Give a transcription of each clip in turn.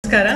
ನಮಸ್ಕಾರ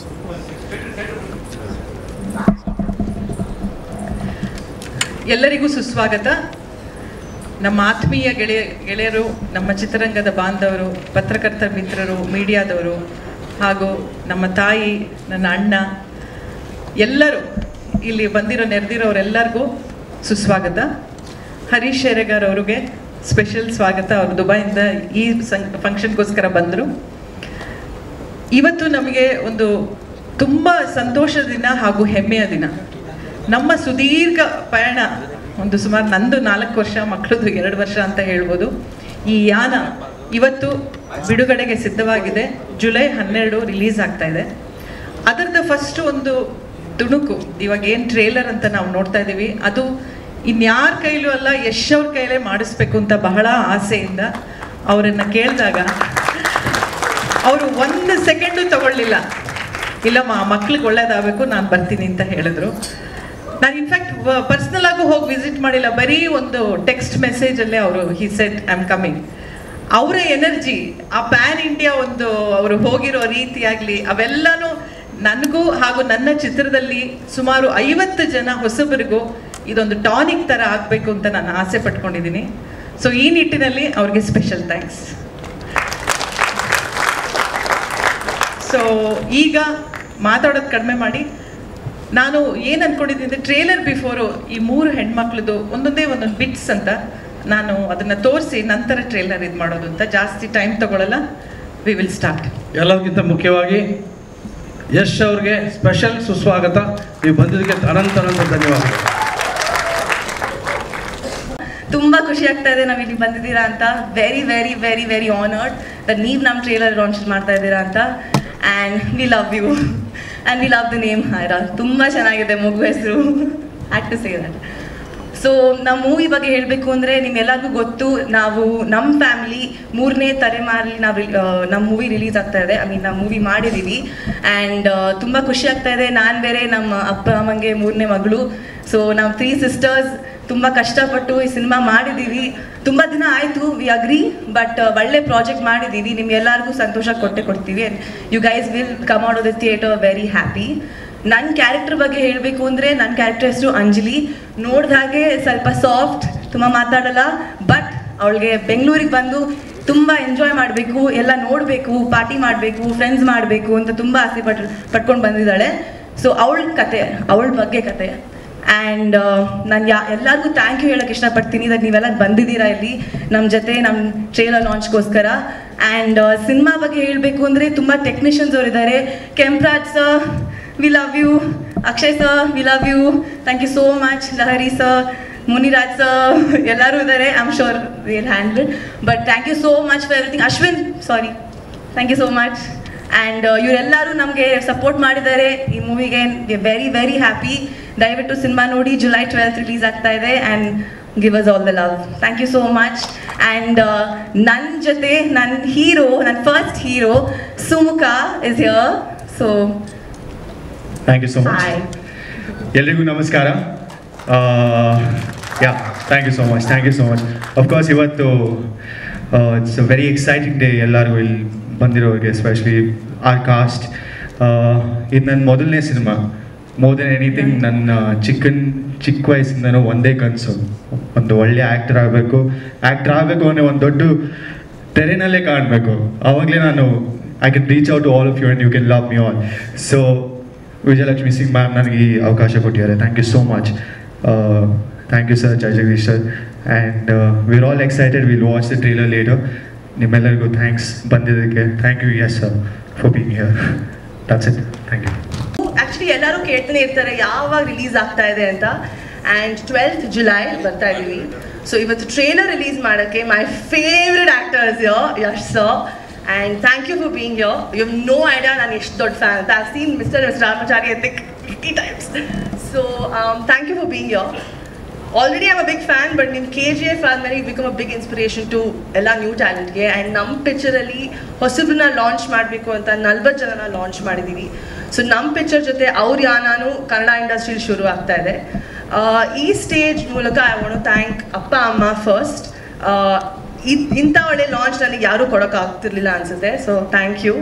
ಎಲ್ಲರಿಗೂ ಸುಸ್ವಾಗತ ನಮ್ಮ ಆತ್ಮೀಯ ಗೆಳೆಯ ಗೆಳೆಯರು ನಮ್ಮ ಚಿತ್ರರಂಗದ ಬಾಂಧವರು ಪತ್ರಕರ್ತ ಮಿತ್ರರು ಮೀಡಿಯಾದವರು ಹಾಗೂ ನಮ್ಮ ತಾಯಿ ನನ್ನ ಅಣ್ಣ ಎಲ್ಲರೂ ಇಲ್ಲಿ ಬಂದಿರೋ ನೆರೆದಿರೋರೆಲ್ಲರಿಗೂ ಸುಸ್ವಾಗತ ಹರೀಶ್ ಶೇರೆಗಾರ್ ಅವ್ರಿಗೆ ಸ್ಪೆಷಲ್ ಸ್ವಾಗತ ಅವರು ದುಬೈಯಿಂದ ಈ ಸಂ ಫಂಕ್ಷನ್ಗೋಸ್ಕರ ಬಂದರು ಇವತ್ತು ನಮಗೆ ಒಂದು ತುಂಬ ಸಂತೋಷದ ದಿನ ಹಾಗೂ ಹೆಮ್ಮೆಯ ದಿನ ನಮ್ಮ ಸುದೀರ್ಘ ಪಯಣ ಒಂದು ಸುಮಾರು ನಂದು ನಾಲ್ಕು ವರ್ಷ ಮಕ್ಕಳದು ಎರಡು ವರ್ಷ ಅಂತ ಹೇಳ್ಬೋದು ಈ ಯಾನ ಇವತ್ತು ಬಿಡುಗಡೆಗೆ ಸಿದ್ಧವಾಗಿದೆ ಜುಲೈ ಹನ್ನೆರಡು ರಿಲೀಸ್ ಆಗ್ತಾ ಇದೆ ಅದರದ್ದು ಫಸ್ಟ್ ಒಂದು ತುಣುಕು ಇವಾಗ ಏನು ಟ್ರೇಲರ್ ಅಂತ ನಾವು ನೋಡ್ತಾ ಇದ್ದೀವಿ ಅದು ಇನ್ಯಾರ ಕೈಲೂ ಅಲ್ಲ ಯಶ್ ಅವ್ರ ಕೈಲೇ ಮಾಡಿಸ್ಬೇಕು ಅಂತ ಬಹಳ ಆಸೆಯಿಂದ ಅವರನ್ನು ಕೇಳಿದಾಗ ಅವರು ಒಂದು ಸೆಕೆಂಡು ತಗೊಳ್ಳಿಲ್ಲ ಇಲ್ಲಮ್ಮ ಮಕ್ಳಿಗೆ ಒಳ್ಳೇದಾಗಬೇಕು ನಾನು ಬರ್ತೀನಿ ಅಂತ ಹೇಳಿದ್ರು ನಾನು ಇನ್ಫ್ಯಾಕ್ಟ್ ಪರ್ಸ್ನಲ್ ಆಗು ಹೋಗಿ ವಿಸಿಟ್ ಮಾಡಿಲ್ಲ ಬರೀ ಒಂದು ಟೆಕ್ಸ್ಟ್ ಮೆಸೇಜಲ್ಲೇ ಅವರು he said I am coming ಅವರ ಎನರ್ಜಿ ಆ ಪ್ಯಾನ್ ಇಂಡಿಯಾ ಒಂದು ಅವರು ಹೋಗಿರೋ ರೀತಿ ಆಗಲಿ ಅವೆಲ್ಲನೂ ನನಗೂ ಹಾಗೂ ನನ್ನ ಚಿತ್ರದಲ್ಲಿ ಸುಮಾರು ಐವತ್ತು ಜನ ಹೊಸಬರಿಗೂ ಇದೊಂದು ಟಾನಿಕ್ ಥರ ಆಗಬೇಕು ಅಂತ ನಾನು ಆಸೆ ಪಟ್ಕೊಂಡಿದ್ದೀನಿ ಸೊ ಈ ನಿಟ್ಟಿನಲ್ಲಿ ಅವ್ರಿಗೆ ಸ್ಪೆಷಲ್ ಥ್ಯಾಂಕ್ಸ್ ಸೊ ಈಗ ಮಾತಾಡೋದು ಕಡಿಮೆ ಮಾಡಿ ನಾನು ಏನು ಅನ್ಕೊಂಡಿದ್ದೀನಿ ಅಂದರೆ ಟ್ರೇಲರ್ ಬಿಫೋರು ಈ ಮೂರು ಹೆಣ್ಮಕ್ಳದು ಒಂದೊಂದೇ ಒಂದೊಂದು ಬಿಟ್ಸ್ ಅಂತ ನಾನು ಅದನ್ನು ತೋರಿಸಿ ನಂತರ ಟ್ರೇಲರ್ ಇದು ಮಾಡೋದು ಅಂತ ಜಾಸ್ತಿ ಟೈಮ್ ತಗೊಳ್ಳಲ್ಲ ವಿ ವಿಲ್ ಸ್ಟಾರ್ಟ್ ಎಲ್ಲದಕ್ಕಿಂತ ಮುಖ್ಯವಾಗಿ ಯಶ್ ಅವ್ರಿಗೆ ಸ್ಪೆಷಲ್ ಸುಸ್ವಾಗತ ನೀವು ಬಂದಿದ್ದಕ್ಕೆ ಅನಂತ ಅನಂತ ಧನ್ಯವಾದಗಳು ತುಂಬಾ ಖುಷಿ ಆಗ್ತಾ ಇದೆ ನಾವು ಇಲ್ಲಿ ಬಂದಿದ್ದೀರಾ ಅಂತ very very very very honoured that ನೀವು ನಮ್ಮ ಟ್ರೇಲರ್ ಲಾಂಚ್ ಮಾಡ್ತಾ ಇದ್ದೀರಾ ಅಂತ and we love you and we love the name Ayra ತುಂಬ ಚೆನ್ನಾಗಿದೆ ಮಗು ಹೆಸರು have to say that so ನಮ್ಮ ಮೂವಿ ಬಗ್ಗೆ ಹೇಳಬೇಕು ಅಂದರೆ ನಿಮ್ಮೆಲ್ಲರಿಗೂ ಗೊತ್ತು ನಾವು ನಮ್ಮ ಫ್ಯಾಮಿಲಿ ಮೂರನೇ ತಲೆಮಾರಲ್ಲಿ ನಾವು ನಮ್ಮ ಮೂವಿ ರಿಲೀಸ್ ಆಗ್ತಾ ಇದೆ ಐ ಮೀನ್ ನಾವು ಮೂವಿ ಮಾಡಿದ್ದೀವಿ ಆ್ಯಂಡ್ ತುಂಬ ಖುಷಿ ಆಗ್ತಾ ಇದೆ ನಾನು ಬೇರೆ ನಮ್ಮ ಅಪ್ಪ ಅಮ್ಮಂಗೆ ಮೂರನೇ ಮಗಳು ಸೊ ನಾವು ತ್ರೀ ಸಿಸ್ಟರ್ಸ್ ತುಂಬ ಕಷ್ಟಪಟ್ಟು ಈ ಸಿನಿಮಾ ಮಾಡಿದ್ದೀವಿ ತುಂಬ ದಿನ ಆಯಿತು ವಿ ಅಗ್ರಿ ಬಟ್ ಒಳ್ಳೆ ಪ್ರಾಜೆಕ್ಟ್ ಮಾಡಿದ್ದೀವಿ ನಿಮ್ಗೆಲ್ಲರಿಗೂ ಸಂತೋಷ ಕೊಟ್ಟೆ ಕೊಡ್ತೀವಿ you guys will come out of the theatre very happy ನನ್ನ ಕ್ಯಾರೆಕ್ಟರ್ ಬಗ್ಗೆ ಹೇಳಬೇಕು ಅಂದರೆ ನನ್ನ ಕ್ಯಾರೆಕ್ಟರ್ ಹೆಸರು ಅಂಜಲಿ ನೋಡಿದ ಹಾಗೆ ಸ್ವಲ್ಪ ಸಾಫ್ಟ್ ತುಂಬ ಮಾತಾಡಲ್ಲ ಬಟ್ ಅವಳಿಗೆ ಬೆಂಗಳೂರಿಗೆ ಬಂದು ತುಂಬ ಎಂಜಾಯ್ ಮಾಡಬೇಕು ಎಲ್ಲ ನೋಡಬೇಕು ಪಾರ್ಟಿ ಮಾಡಬೇಕು ಫ್ರೆಂಡ್ಸ್ ಮಾಡಬೇಕು ಅಂತ ತುಂಬ ಆಸೆ ಪಟ್ ಪಟ್ಕೊಂಡು ಬಂದಿದ್ದಾಳೆ ಸೊ ಅವಳ ಕತೆ ಅವಳ ಬಗ್ಗೆ ಕತೆ ಆ್ಯಂಡ್ ನಾನು ಯಾ ಎಲ್ಲರಿಗೂ ಥ್ಯಾಂಕ್ ಯು ಹೇಳೋಕ್ಕೆ ಇಷ್ಟಪಡ್ತೀನಿ ದಟ್ ನೀವೆಲ್ಲ ಬಂದಿದ್ದೀರಾ ಇಲ್ಲಿ ನಮ್ಮ ಜೊತೆ ನಮ್ಮ ಟ್ರೇಲರ್ ಲಾಂಚ್ಗೋಸ್ಕರ ಆ್ಯಂಡ್ ಸಿನಿಮಾ ಬಗ್ಗೆ ಹೇಳಬೇಕು ಅಂದರೆ ತುಂಬ ಟೆಕ್ನಿಷಿಯನ್ಸ್ ಅವರಿದ್ದಾರೆ Kempraj sir we love you Akshay sir we love you thank you so much Lahari sir Muniraj sir ಎಲ್ಲರೂ ಇದ್ದಾರೆ I am sure will handle but thank you so much for everything Ashwin sorry thank you so much and ಇವರೆಲ್ಲರೂ ನಮಗೆ support ಮಾಡಿದ್ದಾರೆ ಈ ಮೂವಿಗೆ very very happy ದಯವಿಟ್ಟು cinema ನೋಡಿ July twelfth release ಆಗ್ತಾ ಇದೆ and give us all the love thank you so much and ನನ್ನ ಜೊತೆ ನನ್ನ ಹೀರೋ ನನ್ನ first hero Sumukha is here so thank you so much hi ಎಲ್ರಿಗೂ ನಮಸ್ಕಾರ yeah thank you so much thank you so much of course ಇವತ್ತು it's a very exciting day ಎಲ್ಲರಿಗೂ ಇಲ್ಲಿ ಬಂದಿರೋರಿಗೆ ಎಸ್ಪೆಷಲಿ ಆರ್ ಕಾಸ್ಟ್ ಇದು ನನ್ನ ಮೊದಲನೇ ಸಿನಿಮಾ ಮೋರ್ ದೆನ್ ಎನಿಥಿಂಗ್ ನನ್ನ ಚಿಕ್ಕನ್ ಚಿಕ್ಕ ವಯಸ್ಸಿಂದನೂ ಒಂದೇ ಕನಸು ಒಂದು ಒಳ್ಳೆ ಆ್ಯಕ್ಟರ್ ಆಗಬೇಕು ಆ್ಯಕ್ಟರ್ ಆಗಬೇಕು ಅನ್ನೋ ಒಂದು ದೊಡ್ಡ ತೆರೆನಲ್ಲೇ ಕಾಣಬೇಕು ಆವಾಗಲೇ ನಾನು I can reach out all of you and you can love me also Vijayalakshmi Singh ma'am ನನಗೆ ಈ ಅವಕಾಶ ಕೊಟ್ಟಿದ್ದಾರೆ thank you so much thank you sir Jaya Jagadish sir and we're all excited will watch the trailer later ನಿಮ್ಮೆಲ್ಲರಿಗೂ thanks ಬಂದಿದ್ದಕ್ಕೆ thank you yes sir for being here that's it thank you actually ಎಲ್ಲರೂ ಕೇಳ್ತಾನೆ ಇರ್ತಾರೆ ಯಾವಾಗ ರಿಲೀಸ್ ಆಗ್ತಾ ಇದೆ ಅಂತ and twelfth July ಬರ್ತಾ ಇದ್ದೀವಿ ಸೊ ಇವತ್ತು ಟ್ರೇಲರ್ ರಿಲೀಸ್ ಮಾಡೋಕ್ಕೆ my favourite actors you Yash sir and thank you for being you you have no idea ನಾನು ಎಷ್ಟು ದೊಡ್ಡ ಫ್ಯಾನ್ ಅಂತ I seen mister S Ramachari ಅಂತ fifty times so thank you for being you already I'm a big fan but ನಿಮ್ಮ K G F ಆದಮೇಲೆ become a big inspiration to ಎಲ್ಲ new ಟ್ಯಾಲೆಂಟ್ಗೆ and ನಮ್ಮ ಪಿಕ್ಚರಲ್ಲಿ ಹೊಸಬ್ರನ್ನ ಲಾಂಚ್ ಮಾಡಬೇಕು ಅಂತ ನಲ್ವತ್ತು ಜನನ ಲಾಂಚ್ ಮಾಡಿದ್ದೀವಿ ಸೊ ನಮ್ಮ ಪಿಕ್ಚರ್ ಜೊತೆ ಅವ್ರ ಯಾನಾನು ಕನ್ನಡ ಇಂಡಸ್ಟ್ರಿಲಿ ಶುರು ಆಗ್ತಾ ಇದೆ ಆ, ಈ ಸ್ಟೇಜ್ ಮೂಲಕ ಐ ವಾಂಟ್ ಥ್ಯಾಂಕ್ ಅಪ್ಪ ಅಮ್ಮ ಫಸ್ಟ್ ಇಂಥ ಒಳ್ಳೆ ಲಾಂಚ್ ನನಗೆ ಯಾರೂ ಕೊಡೋಕ್ಕಾಗ್ತಿರ್ಲಿಲ್ಲ ಅನಿಸುತ್ತೆ ಸೊ ಥ್ಯಾಂಕ್ ಯು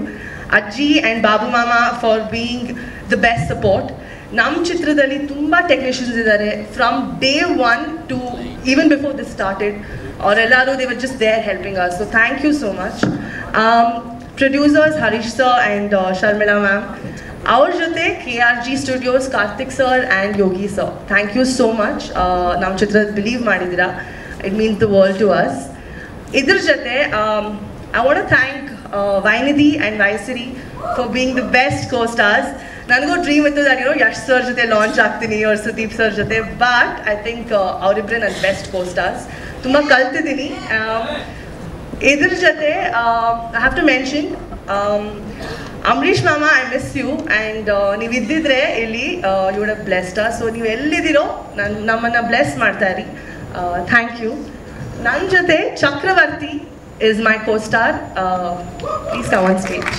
ಅಜ್ಜಿ ಆ್ಯಂಡ್ ಬಾಬು ಮಾಮ for being the best support ನಮ್ಮ ಚಿತ್ರದಲ್ಲಿ ತುಂಬ ಟೆಕ್ನಿಷಿಯನ್ಸ್ ಇದ್ದಾರೆ from day one to even before this started ಅವರೆಲ್ಲರೂ they were just there helping us so thank you so much producers Harish sir and Sharmila ma'am ಅವ್ರ ಜೊತೆ K R G Studios Karthik sir and Yogi sir thank you so much ನಮ್ಮ ಚಿತ್ರ believe ಮಾಡಿದ್ದೀರಾ it means the world to us ಇದ್ರ ಜೊತೆ I want thank Vainidhi and Vaisiri for being the best co stars ನನಗೂ dream ಇತ್ತು that you know Yash sir ಜೊತೆ launch ಆಗ್ತೀನಿ ಅವ್ರ ಸುದೀಪ್ ಸರ್ ಜೊತೆ ಬಟ್ ಐ ಥಿಂಕ್ ಅವರಿಬ್ಬರೇ ನನ್ನ ಬೆಸ್ಟ್ ಕೋ ಸ್ಟಾರ್ಸ್ ತುಂಬ ಕಲ್ತಿದ್ದೀನಿ ಇದ್ರ ಜೊತೆ I have to mention Ambareesh ಮಾಮ ಐ ಮಿಸ್ ಯು ಆ್ಯಂಡ್ ನೀವು ಇದ್ದಿದ್ರೆ ಇಲ್ಲಿ ಯು ವುಡ್ ಬ್ಲೆಸ್ಡ್ ಸೊ ನೀವು ಎಲ್ಲಿದ್ದೀರೋ ನನ್ನ ನಮ್ಮನ್ನು ಬ್ಲೆಸ್ ಮಾಡ್ತಾ ಇರಿ ಥ್ಯಾಂಕ್ ಯು ನನ್ನ ಜೊತೆ Chakravarthy is my co star please come on stage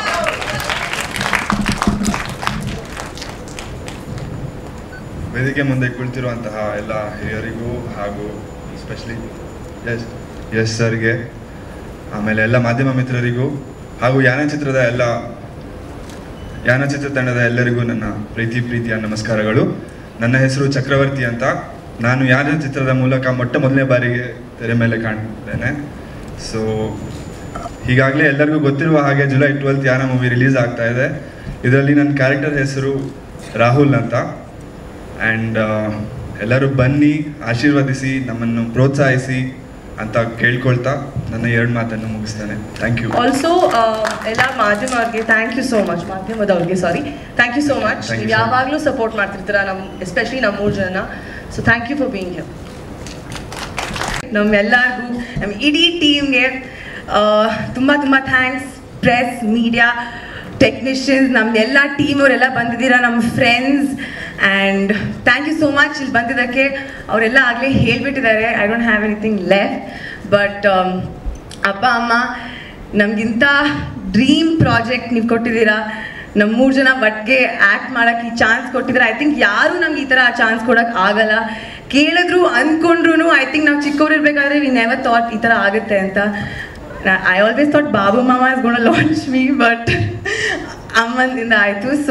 ವೇದಿಕೆ ಮುಂದೆ ಕುಳಿತಿರುವಂತಹ ಎಲ್ಲ ಹಿರಿಯರಿಗೂ ಹಾಗೂ ಸ್ಪೆಷಲಿ ಎಸ್ ಎಸ್ ಸರ್ಗೆ ಆಮೇಲೆ ಎಲ್ಲ ಮಾಧ್ಯಮ ಮಿತ್ರರಿಗೂ ಹಾಗೂ ಯಾನಚಿತ್ರದ ಎಲ್ಲ ಯಾನಚಿತ್ರ ತಂಡದ ಎಲ್ಲರಿಗೂ ನನ್ನ ಪ್ರೀತಿ ಪ್ರೀತಿಯ ನಮಸ್ಕಾರಗಳು ನನ್ನ ಹೆಸರು ಚಕ್ರವರ್ತಿ ಅಂತ ನಾನು ಯಾನ ಚಿತ್ರದ ಮೂಲಕ ಮೊಟ್ಟ ಮೊದಲನೇ ಬಾರಿಗೆ ತೆರೆ ಮೇಲೆ ಕಾಣ್ತಿದ್ದೇನೆ ಸೊ ಹೀಗಾಗಲೇ ಎಲ್ಲರಿಗೂ ಗೊತ್ತಿರುವ ಹಾಗೆ July twelfth Yaana movie release ಆಗ್ತಾ ಇದೆ ಇದರಲ್ಲಿ ನನ್ನ ಕ್ಯಾರೆಕ್ಟರ್ ಹೆಸರು ರಾಹುಲ್ ಅಂತ ಆ್ಯಂಡ್ ಎಲ್ಲರೂ ಬನ್ನಿ ಆಶೀರ್ವದಿಸಿ ನಮ್ಮನ್ನು ಪ್ರೋತ್ಸಾಹಿಸಿ ಅಂತ ಕೇಳ್ಕೊಳ್ತಾ ನನ್ನ ಎರಡು ಮಾತನ್ನು ಮುಗಿಸ್ತೇನೆ ಥ್ಯಾಂಕ್ ಯು ಆಲ್ಸೋ ಎಲ್ಲ ಮಾಧ್ಯಮವ್ರಿಗೆ ಥ್ಯಾಂಕ್ ಯು ಸೋ ಮಚ್ ಮಾಧ್ಯಮದವ್ರಿಗೆ sorry thank you so much Thank you, ನೀವು sir. ಯಾವಾಗಲೂ ಸಪೋರ್ಟ್ ಮಾಡ್ತಿರ್ತೀರಾ ನಮ್ಮ ಎಸ್ಪೆಷಲಿ ನಮ್ಮ ಮೂರು ಜನ so thank you for being here ನಮ್ಮೆಲ್ಲರಿಗೂ ನಮ್ಮ ಇಡೀ ಟೀಮ್ಗೆ ತುಂಬ ತುಂಬ ಥ್ಯಾಂಕ್ಸ್ ಪ್ರೆಸ್ ಮೀಡಿಯಾ ಟೆಕ್ನಿಷಿಯನ್ಸ್ ನಮ್ಮೆಲ್ಲ ಟೀಮ್ ಅವರೆಲ್ಲ ಬಂದಿದ್ದೀರಾ ನಮ್ಮ friends and thank you so much ಇಲ್ಲಿ ಬಂದಿದ್ದಕ್ಕೆ ಅವರೆಲ್ಲ ಆಗಲೇ ಹೇಳ್ಬಿಟ್ಟಿದ್ದಾರೆ I don't have anything left but ಅಪ್ಪ ಅಮ್ಮ ನಮಗಿಂತ ಡ್ರೀಮ್ ಪ್ರಾಜೆಕ್ಟ್ ನೀವು ಕೊಟ್ಟಿದ್ದೀರಾ ನಮ್ಮ ಮೂರು ಜನ ಒಟ್ಟಿಗೆ ಆ್ಯಕ್ಟ್ ಮಾಡೋಕ್ಕೆ ಈ ಚಾನ್ಸ್ ಕೊಟ್ಟಿದ್ರೆ ಐ ಥಿಂಕ್ ಯಾರೂ ನಮ್ಗೆ ಈ ಥರ ಚಾನ್ಸ್ ಕೊಡೋಕೆ ಆಗಲ್ಲ ಕೇಳಿದ್ರು ಅಂದ್ಕೊಂಡ್ರು ಐ ಥಿಂಕ್ ನಾವು ಚಿಕ್ಕವರಿರ್ಬೇಕಾದ್ರೆ ವಿ ನೆವರ್ ಥಾಟ್ ಈ ಥರ ಆಗುತ್ತೆ ಅಂತ ಐ ಆಲ್ವೇಸ್ ಥಾಟ್ ಬಾಬು ಮಾಮ is gonna launch me but ಅಮ್ಮನಿಂದ ಆಯಿತು ಸೊ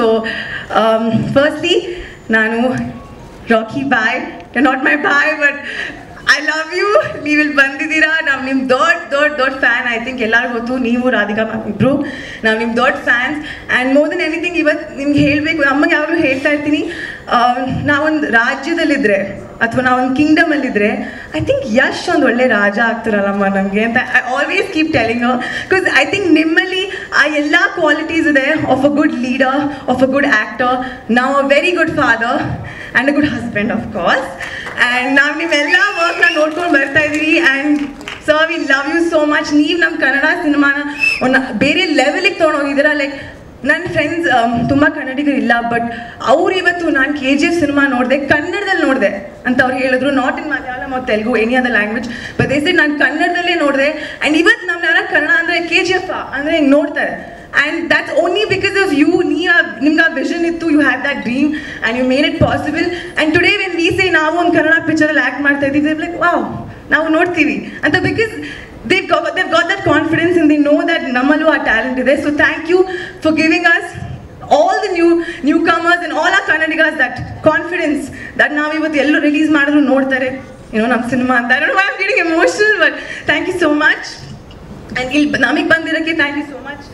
ಫಸ್ಟ್ಲಿ ನಾನು Rocky boy not my boy but I love you ನೀವು ಇಲ್ಲಿ ಬಂದಿದ್ದೀರಾ ನಾವು ನಿಮ್ಮ ದೊಡ್ಡ ದೊಡ್ಡ ದೊಡ್ಡ ಫ್ಯಾನ್ ಐ ಥಿಂಕ್ ಎಲ್ಲರಿಗೂ ಗೊತ್ತು ನೀವು ರಾಧಿಕಾ ಮ್ಯಾಮ್ ಇಬ್ಬರು ನಾವು ನಿಮ್ಮ ದೊಡ್ಡ fans and more than anything ಇವತ್ತು ನಿಮ್ಗೆ ಹೇಳಬೇಕು ಅಮ್ಮಗೆ ಯಾವಾಗಲೂ ಹೇಳ್ತಾ ಇರ್ತೀನಿ ಆ, ನಾವೊಂದು ರಾಜ್ಯದಲ್ಲಿದ್ದರೆ ಅಥವಾ ನಾವೊಂದು ಕಿಂಗ್ಡಮಲ್ಲಿದ್ದರೆ ಐ ಥಿಂಕ್ ಯಶ್ ಒಂದು ಒಳ್ಳೆ ರಾಜ ಆಗ್ತಾರಲ್ಲಮ್ಮ ನಮಗೆ ಅಂತ I always keep telling because I think ನಿಮ್ಮಲ್ಲಿ ಆ ಎಲ್ಲ ಕ್ವಾಲಿಟೀಸ್ ಇದೆ of a good leader of a good actor ನಾವು a very good father and a good husband of course and ನಾವು ನಿಮ್ಮೆಲ್ಲ ವರ್ಕ್ನ ನೋಡ್ಕೊಂಡು ಬರ್ತಾ ಇದ್ದೀವಿ and sir we love you so much ನೀವು ನಮ್ಮ ಕನ್ನಡ ಸಿನಿಮಾನ ಒಂದು ಬೇರೆ ಲೆವೆಲಿಗೆ ತೊಗೊಂಡೋಗಿದ್ದೀರಾ ಲೈಕ್ ನನ್ನ ಫ್ರೆಂಡ್ಸ್ ತುಂಬ ಕನ್ನಡಿಗರು ಇಲ್ಲ ಬಟ್ ಅವ್ರು ಇವತ್ತು ನಾನು ಕೆ ಜಿ ಎಫ್ ಸಿನಿಮಾ ನೋಡಿದೆ ಕನ್ನಡದಲ್ಲಿ ನೋಡಿದೆ ಅಂತ ಅವ್ರು ಹೇಳಿದ್ರು ನಾಟ್ ಇನ್ ಮಲಯಾಳಂ ಮತ್ತು Telugu any other language but ದೇಸಿ ನಾನು ಕನ್ನಡದಲ್ಲೇ ನೋಡಿದೆ ಆ್ಯಂಡ್ ಇವತ್ತು ನಮ್ಮೆಲ್ಲ ಕನ್ನಡ ಅಂದರೆ ಕೆ ಜಿ ಎಫ್ ಅಂದರೆ ಹಿಂಗೆ ನೋಡ್ತಾರೆ and that's only because of you ನೀ ನಿಮ್ಗೆ ಆ ವಿಷನ್ ಇತ್ತು you have that dream and you made it possible and today when we say ನಾವು ಒಂದು ಕನ್ನಡ ಪಿಕ್ಚರಲ್ಲಿ ಆ್ಯಕ್ಟ್ ಮಾಡ್ತಾ ಇದ್ದೀವಿ ಲೈಕ್ ವಾವ್ ನಾವು ನೋಡ್ತೀವಿ ಅಂತ because they've got, they've got that confidence and they know that ನಮ್ಮಲ್ಲೂ ಆ ಟ್ಯಾಲೆಂಟ್ ಇದೆ so thank you for giving us all the new newcomers and all our Kannadigas that confidence that ನಾವು ಇವತ್ತು ಎಲ್ಲೂ release ಮಾಡಿದ್ರು ನೋಡ್ತಾರೆ ಏನೋ ನಮ್ಮ ಸಿನಿಮಾ ಅಂತ I don't I am getting emotional but thank you so much and ಇಲ್ಲಿ ನಮಗೆ ಬಂದಿರೋಕ್ಕೆ thank you so much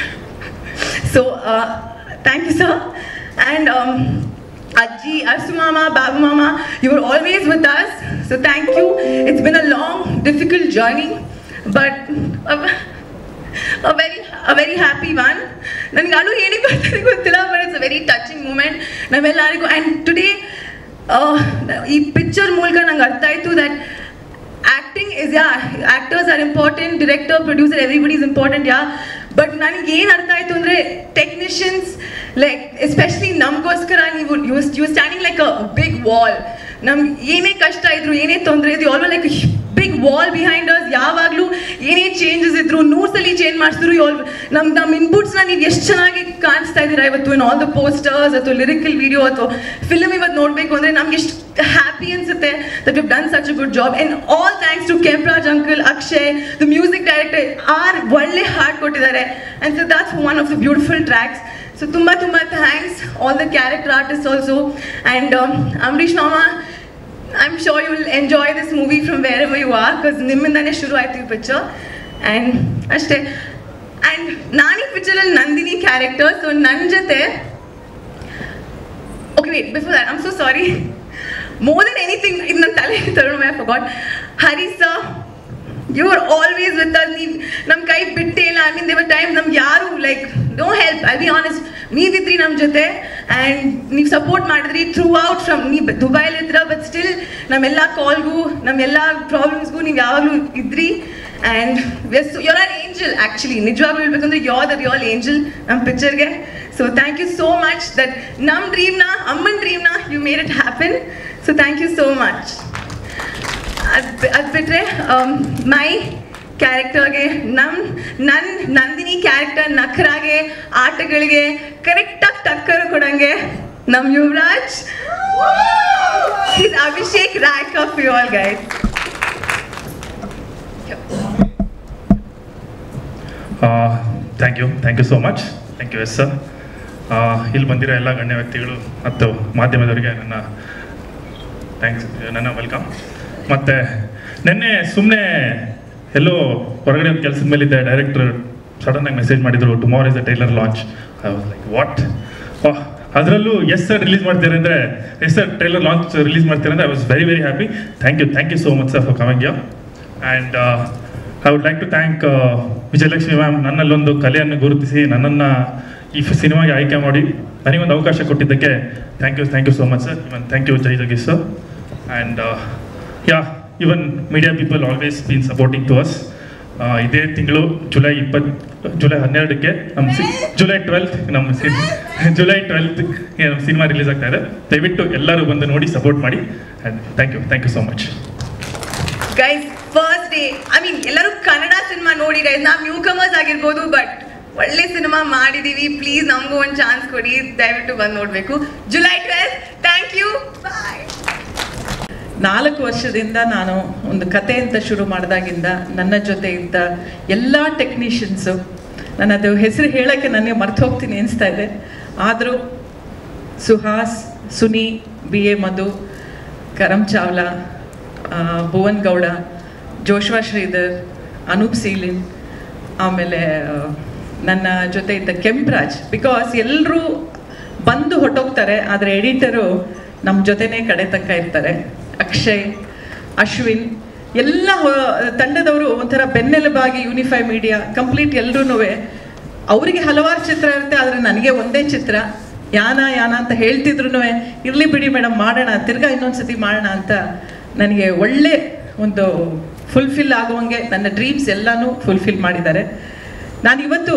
so thank you sir and Ajji, Arsu Mama, Babu Mama, you were always with us. So thank you. It's been a long, difficult journey, but a, a very, a very happy one. ನನಗೆ ಅದು ಏನಕ್ಕೆ ಬರ್ತಾರೆ ಗೊತ್ತಿಲ್ಲ but it's a very touching moment ನಾವೆಲ್ಲರಿಗೂ and today ಈ picture ಮೂಲಕ ನಂಗೆ ಅರ್ಥ ಆಯಿತು that acting is yeah actors are important director producer everybody is important yeah but ನನಗೆ ಏನು ಅರ್ಥ ಆಯಿತು ಅಂದರೆ ಟೆಕ್ನಿಷಿಯನ್ಸ್ ಲೈಕ್ ಎಸ್ಪೆಷಲಿ ನಮಗೋಸ್ಕರ ನೀವು you you standing like a big wall ನಮ್ಗೆ ಏನೇ ಕಷ್ಟ ಇದ್ರು ಏನೇ ತೊಂದರೆ ಇದ್ರು ಆಲ್ವ like big wall behind us ಯಾವಾಗಲೂ ಏನೇ ಚೇಂಜಸ್ ಇದ್ರು ನೂರು ಸಲ ಚೇಂಜ್ ಮಾಡಿಸಿದ್ರು ಆಲ್ ನಮ್ಮ ನಮ್ಮ ಇನ್ಪುಟ್ಸ್ನ ನೀವು ಎಷ್ಟು ಚೆನ್ನಾಗಿ ಕಾಣಿಸ್ತಾ ಇದ್ದೀರಾ ಇವತ್ತು ಇನ್ ಆಲ್ ದ ಪೋಸ್ಟರ್ಸ್ ಅಥವಾ ಲಿರಿಕಲ್ ವಿಡಿಯೋ ಅಥವಾ ಫಿಲ್ಮ್ ಇವತ್ತು ನೋಡಬೇಕು ಅಂದರೆ ನಮ್ಗೆ ಎಷ್ಟು ಹ್ಯಾಪಿ ಅನ್ಸುತ್ತೆ that you done such a good job and all thanks to Kempraj uncle Akshay the music director ಆರ್ ಒಳ್ಳೆ ಹಾಡ್ ಕೊಟ್ಟಿದ್ದಾರೆ and so that's one of the beautiful tracks so ತುಂಬ ತುಂಬ thanks all the character artist also and Ambareesh ಮಾಮ I am sure you will enjoy this movie from where wherever you are because ನಿಮ್ಮಿಂದನೇ ಶುರು ಆಯ್ತು ಈ ಪಿಕ್ಚರ್ ಆ್ಯಂಡ್ ಅಷ್ಟೇ and ನಾನು ಈ ಪಿಕ್ಚರಲ್ಲಿ ನಂದಿನಿ ಕ್ಯಾರೆಕ್ಟರ್ ಸೊ ನನ್ನ ಜೊತೆ okay wait before that I'm so sorry more than anything ಇದು ನನ್ನ ತಲೆ ತಗೊಂಡು my forgot Hari sir you are always with us ನೀವು ನಮ್ಮ ಕೈ ಬಿಟ್ಟೇ ಇಲ್ಲ ಐ ಮೀನ್ ದೇವರ್ ಟೈಮ್ ನಮ್ಗೆ ಯಾರು like no help I be honest ನೀವಿದ್ರಿ ನಮ್ಮ ಜೊತೆ ಆ್ಯಂಡ್ ನೀವು ಸಪೋರ್ಟ್ ಮಾಡಿದ್ರಿ ಥ್ರೂ ಔಟ್ ಫ್ರಮ್ ನೀವು ದುಬೈಲಿದ್ರ ಬಟ್ ಸ್ಟಿಲ್ ನಮ್ಮೆಲ್ಲ ಕಾಲ್ಗೂ ನಮ್ಮೆಲ್ಲ ಪ್ರಾಬ್ಲಮ್ಸ್ಗೂ ನೀವು ಯಾವಾಗಲೂ ಇದ್ರಿ and was you're our angel actually ನಿಜವಾಗ್ಲೂ ಹೇಳ್ಬೇಕಂದ್ರೆ ಯೋರ್ ದ ರಿಯಲ್ ಏಂಜಲ್ ನಮ್ಮ ಪಿಕ್ಚರ್ಗೆ so thank you so much that ನಮ್ಮ ಡ್ರೀಮ್ನ ಅಮ್ಮನ ಡ್ರೀಮ್ನ you made it happen so thank you so much ಅದು ಅದು ಬಿಟ್ಟರೆ ಮೈ ಕ್ಯಾರೆಕ್ಟರ್ಗೆ ನಮ್ಮ ನನ್ನ ನಂದಿನಿ ಕ್ಯಾರೆಕ್ಟರ್ ನಖರಾಗೆ ಆಟಗಳಿಗೆ ಕರೆಕ್ಟಾಗಿ ಟಕ್ಕರ್ ಕೊಡಂಗೆ ನಮ್ಮ Yuvraj is Abhishek rank of you all guys thank you thank you so much thank you yes sir ಇಲ್ಲಿ ಬಂದಿರೋ ಎಲ್ಲ ಗಣ್ಯ ವ್ಯಕ್ತಿಗಳು ಮತ್ತು ಮಾಧ್ಯಮದವರಿಗೆ ನನ್ನ ಥ್ಯಾಂಕ್ಸ್ ನನ್ನ ವೆಲ್ಕಮ್ ಮತ್ತು ನಿನ್ನೆ ಸುಮ್ಮನೆ ಎಲ್ಲೋ ಹೊರಗಡೆ ಒಂದು ಕೆಲಸದ ಮೇಲಿದ್ದೆ ಡೈರೆಕ್ಟರ್ ಸಡನ್ನಾಗಿ ಮೆಸೇಜ್ ಮಾಡಿದರು tomorrow is a trailer launch I was like what ಅದರಲ್ಲೂ ಎಸ್ ಸರ್ ರಿಲೀಸ್ ಮಾಡ್ತೀರಾ ಅಂದರೆ yes sir trailer launch release ಮಾಡ್ತೀರಾ ಅಂದರೆ I was very very happy thank you thank you so much sir for coming here and I would like to thank Vijayalakshmi ma'am ನನ್ನಲ್ಲೊಂದು ಕಲೆಯನ್ನು ಗುರುತಿಸಿ ನನ್ನನ್ನು ಈ ಸಿನಿಮಾಗೆ ಆಯ್ಕೆ ಮಾಡಿ ನನಗೊಂದು ಅವಕಾಶ ಕೊಟ್ಟಿದ್ದಕ್ಕೆ thank you thank you so much sir even thank you Jai Jaggesh sir and yeah even media people always been supporting to us ಇದೇ ತಿಂಗಳು ಜುಲೈ ಇಪ್ಪತ್ತು ಜುಲೈ ಹನ್ನೆರಡಕ್ಕೆ ನಮ್ಮ ಸಿ ಜುಲೈ ಟ್ವೆಲ್ತ್ ನಮ್ಮ ಸಿ ಜುಲೈ ಟ್ವೆಲ್ತ್ ನಮ್ಮ ಸಿನಿಮಾ ರಿಲೀಸ್ ಆಗ್ತಾ ಇದೆ ದಯವಿಟ್ಟು ಎಲ್ಲರೂ ಬಂದು ನೋಡಿ ಸಪೋರ್ಟ್ ಮಾಡಿ and thank you thank you so much guys first day I mean ಎಲ್ಲರೂ ಕನ್ನಡ ಸಿನಿಮಾ ನೋಡಿ ಗೈಸ್ ನಾವು ನ್ಯೂ ಕಮರ್ಸ್ ಆಗಿರ್ಬೋದು ಬಟ್ ಒಳ್ಳೆ ಸಿನಿಮಾ ಮಾಡಿದೀವಿ ಪ್ಲೀಸ್ ನಮಗೂ ಒಂದು ಚಾನ್ಸ್ ಕೊಡಿ ದಯವಿಟ್ಟು ಬಂದು ನೋಡಬೇಕು July twelfth thank you bye ನಾಲ್ಕು ವರ್ಷದಿಂದ ನಾನು ಒಂದು ಕತೆ ಅಂತ ಶುರು ಮಾಡಿದಾಗಿಂದ ನನ್ನ ಜೊತೆ ಇದ್ದ ಎಲ್ಲ ಟೆಕ್ನಿಷಿಯನ್ಸು ನಾನು ಅದು ಹೆಸರು ಹೇಳೋಕ್ಕೆ ನನಗೆ ಮರ್ತು ಹೋಗ್ತೀನಿ ಅನಿಸ್ತಾ ಇದೆ ಆದರೂ ಸುಹಾಸ್ ಸುನಿ ಬಿ ಎ ಮಧು ಕರಮ್ ಚಾವ್ಲಾ ಆ, ಭುವನ್ ಗೌಡ ಜೋಶ್ವಾ ಶ್ರೀಧರ್ ಅನೂಪ್ ಸೀಲಿನ್ ಆಮೇಲೆ ಆ, ನನ್ನ ಜೊತೆ ಇದ್ದ ಕೆಂಪ್ರಾಜ್ ಬಿಕಾಸ್ ಎಲ್ಲರೂ ಬಂದು ಹೊಟ್ಟೋಗ್ತಾರೆ ಆದರೆ ಎಡಿಟರು ನಮ್ಮ ಜೊತೆನೇ ಕಡೆ ತನಕ ಇರ್ತಾರೆ ಅಕ್ಷಯ್ ಅಶ್ವಿನ್ ಎಲ್ಲ ಹೊ- ತಂಡದವರು ಒಂಥರ ಬೆನ್ನೆಲುಬಾಗಿ ಯೂನಿಫೈ ಮೀಡಿಯಾ ಕಂಪ್ಲೀಟ್ ಎಲ್ಲರೂ ಅವರಿಗೆ ಹಲವಾರು ಚಿತ್ರ ಇರುತ್ತೆ ಆದರೆ ನನಗೆ ಒಂದೇ ಚಿತ್ರ ಯಾನ ಯಾನ ಅಂತ ಹೇಳ್ತಿದ್ರು ಇರಲಿ ಬಿಡಿ ಮೇಡಮ್ ಮಾಡೋಣ ತಿರ್ಗಾ ಇನ್ನೊಂದ್ಸತಿ ಮಾಡೋಣ ಅಂತ ನನಗೆ ಒಳ್ಳೆ ಒಂದು ಫುಲ್ಫಿಲ್ ಆಗುವಂಗೆ ನನ್ನ ಡ್ರೀಮ್ಸ್ ಎಲ್ಲನೂ ಫುಲ್ಫಿಲ್ ಮಾಡಿದ್ದಾರೆ ನಾನು ಇವತ್ತು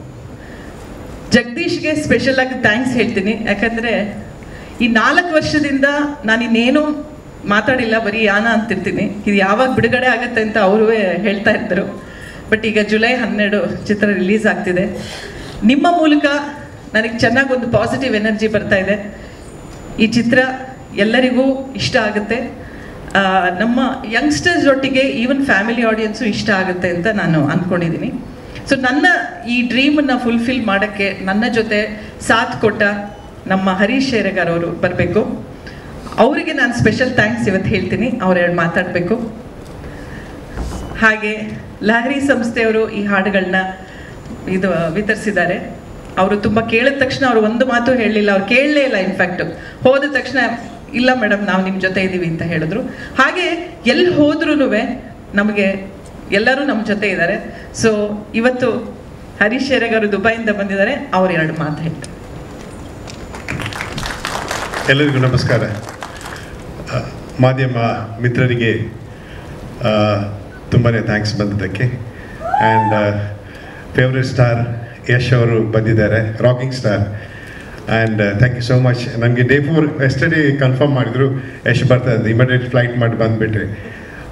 ಜಗದೀಶ್ಗೆ ಸ್ಪೆಷಲ್ ಆಗಿ ಥ್ಯಾಂಕ್ಸ್ ಹೇಳ್ತೀನಿ ಯಾಕಂದರೆ ಈ ನಾಲ್ಕು ವರ್ಷದಿಂದ ನಾನು ಇನ್ನೇನು ಮಾತಾಡಿಲ್ಲ ಬರೀ ಯಾನ ಅಂತಿರ್ತೀನಿ ಇದು ಯಾವಾಗ ಬಿಡುಗಡೆ ಆಗುತ್ತೆ ಅಂತ ಅವರು ಹೇಳ್ತಾ ಇದ್ದರು ಬಟ್ ಈಗ ಜುಲೈ ಹನ್ನೆರಡು ಚಿತ್ರ ರಿಲೀಸ್ ಆಗ್ತಿದೆ ನಿಮ್ಮ ಮೂಲಕ ನನಗೆ ಚೆನ್ನಾಗಿ ಒಂದು ಪಾಸಿಟಿವ್ ಎನರ್ಜಿ ಬರ್ತಾ ಇದೆ ಈ ಚಿತ್ರ ಎಲ್ಲರಿಗೂ ಇಷ್ಟ ಆಗುತ್ತೆ ಆ, ನಮ್ಮ ಯಂಗ್ಸ್ಟರ್ಸ್ ಒಟ್ಟಿಗೆ ಈವನ್ ಫ್ಯಾಮಿಲಿ ಆಡಿಯನ್ಸು ಇಷ್ಟ ಆಗುತ್ತೆ ಅಂತ ನಾನು ಅಂದ್ಕೊಂಡಿದ್ದೀನಿ ಸೊ ನನ್ನ ಈ ಡ್ರೀಮನ್ನು ಫುಲ್ಫಿಲ್ ಮಾಡೋಕ್ಕೆ ನನ್ನ ಜೊತೆ ಸಾಥ್ ಕೊಟ್ಟ ನಮ್ಮ ಹರೀಶ್ ಶೇರೆಗಾರ್ ಅವರು ಬರಬೇಕು ಅವರಿಗೆ ನಾನು ಸ್ಪೆಷಲ್ ಥ್ಯಾಂಕ್ಸ್ ಇವತ್ತು ಹೇಳ್ತೀನಿ ಅವ್ರು ಎರಡು ಮಾತಾಡಬೇಕು ಹಾಗೆ ಲಹರಿ ಸಂಸ್ಥೆಯವರು ಈ ಹಾಡುಗಳನ್ನ ಇದು ವಿತರಿಸಿದ್ದಾರೆ ಅವರು ತುಂಬ ಕೇಳಿದ ತಕ್ಷಣ ಅವರು ಒಂದು ಮಾತು ಹೇಳಲಿಲ್ಲ ಅವ್ರು ಕೇಳಲೇ ಇಲ್ಲ ಇನ್ಫ್ಯಾಕ್ಟ್ ಹೋದ ತಕ್ಷಣ ಇಲ್ಲ ಮೇಡಮ್ ನಾವು ನಿಮ್ಮ ಜೊತೆ ಇದ್ದೀವಿ ಅಂತ ಹೇಳಿದ್ರು ಹಾಗೆ ಎಲ್ಲಿ ಹೋದ್ರೂ ನಮಗೆ ಎಲ್ಲರೂ ನಮ್ಮ ಜೊತೆ ಇದ್ದಾರೆ ಸೊ ಇವತ್ತು ಹರೀಶ್ ಶೇರೆಗಾರು ದುಬೈಯಿಂದ ಬಂದಿದ್ದಾರೆ ಅವ್ರು ಎರಡು ಮಾತು ಹೇಳ್ತಾರೆ ಎಲ್ಲರಿಗೂ ನಮಸ್ಕಾರ ಆ, ಮಾಧ್ಯಮ ಮಿತ್ರರಿಗೆ ತುಂಬಾ ಥ್ಯಾಂಕ್ಸ್ ಬಂದಿದ್ದಕ್ಕೆ ಆ್ಯಂಡ್ ಫೇವ್ರೆಟ್ ಸ್ಟಾರ್ ಯಶ್ ಅವರು ಬಂದಿದ್ದಾರೆ rocking star and thank you so much ನನಗೆ ಡೇ ಫೋರ್ ಎಸ್ಟರ್ಡೇ ಕನ್ಫರ್ಮ್ ಮಾಡಿದರು ಯಶ್ ಬರ್ತಾ ಇಮಿಡಿಯೇಟ್ ಫ್ಲೈಟ್ ಮಾಡಿ ಬಂದುಬಿಟ್ರಿ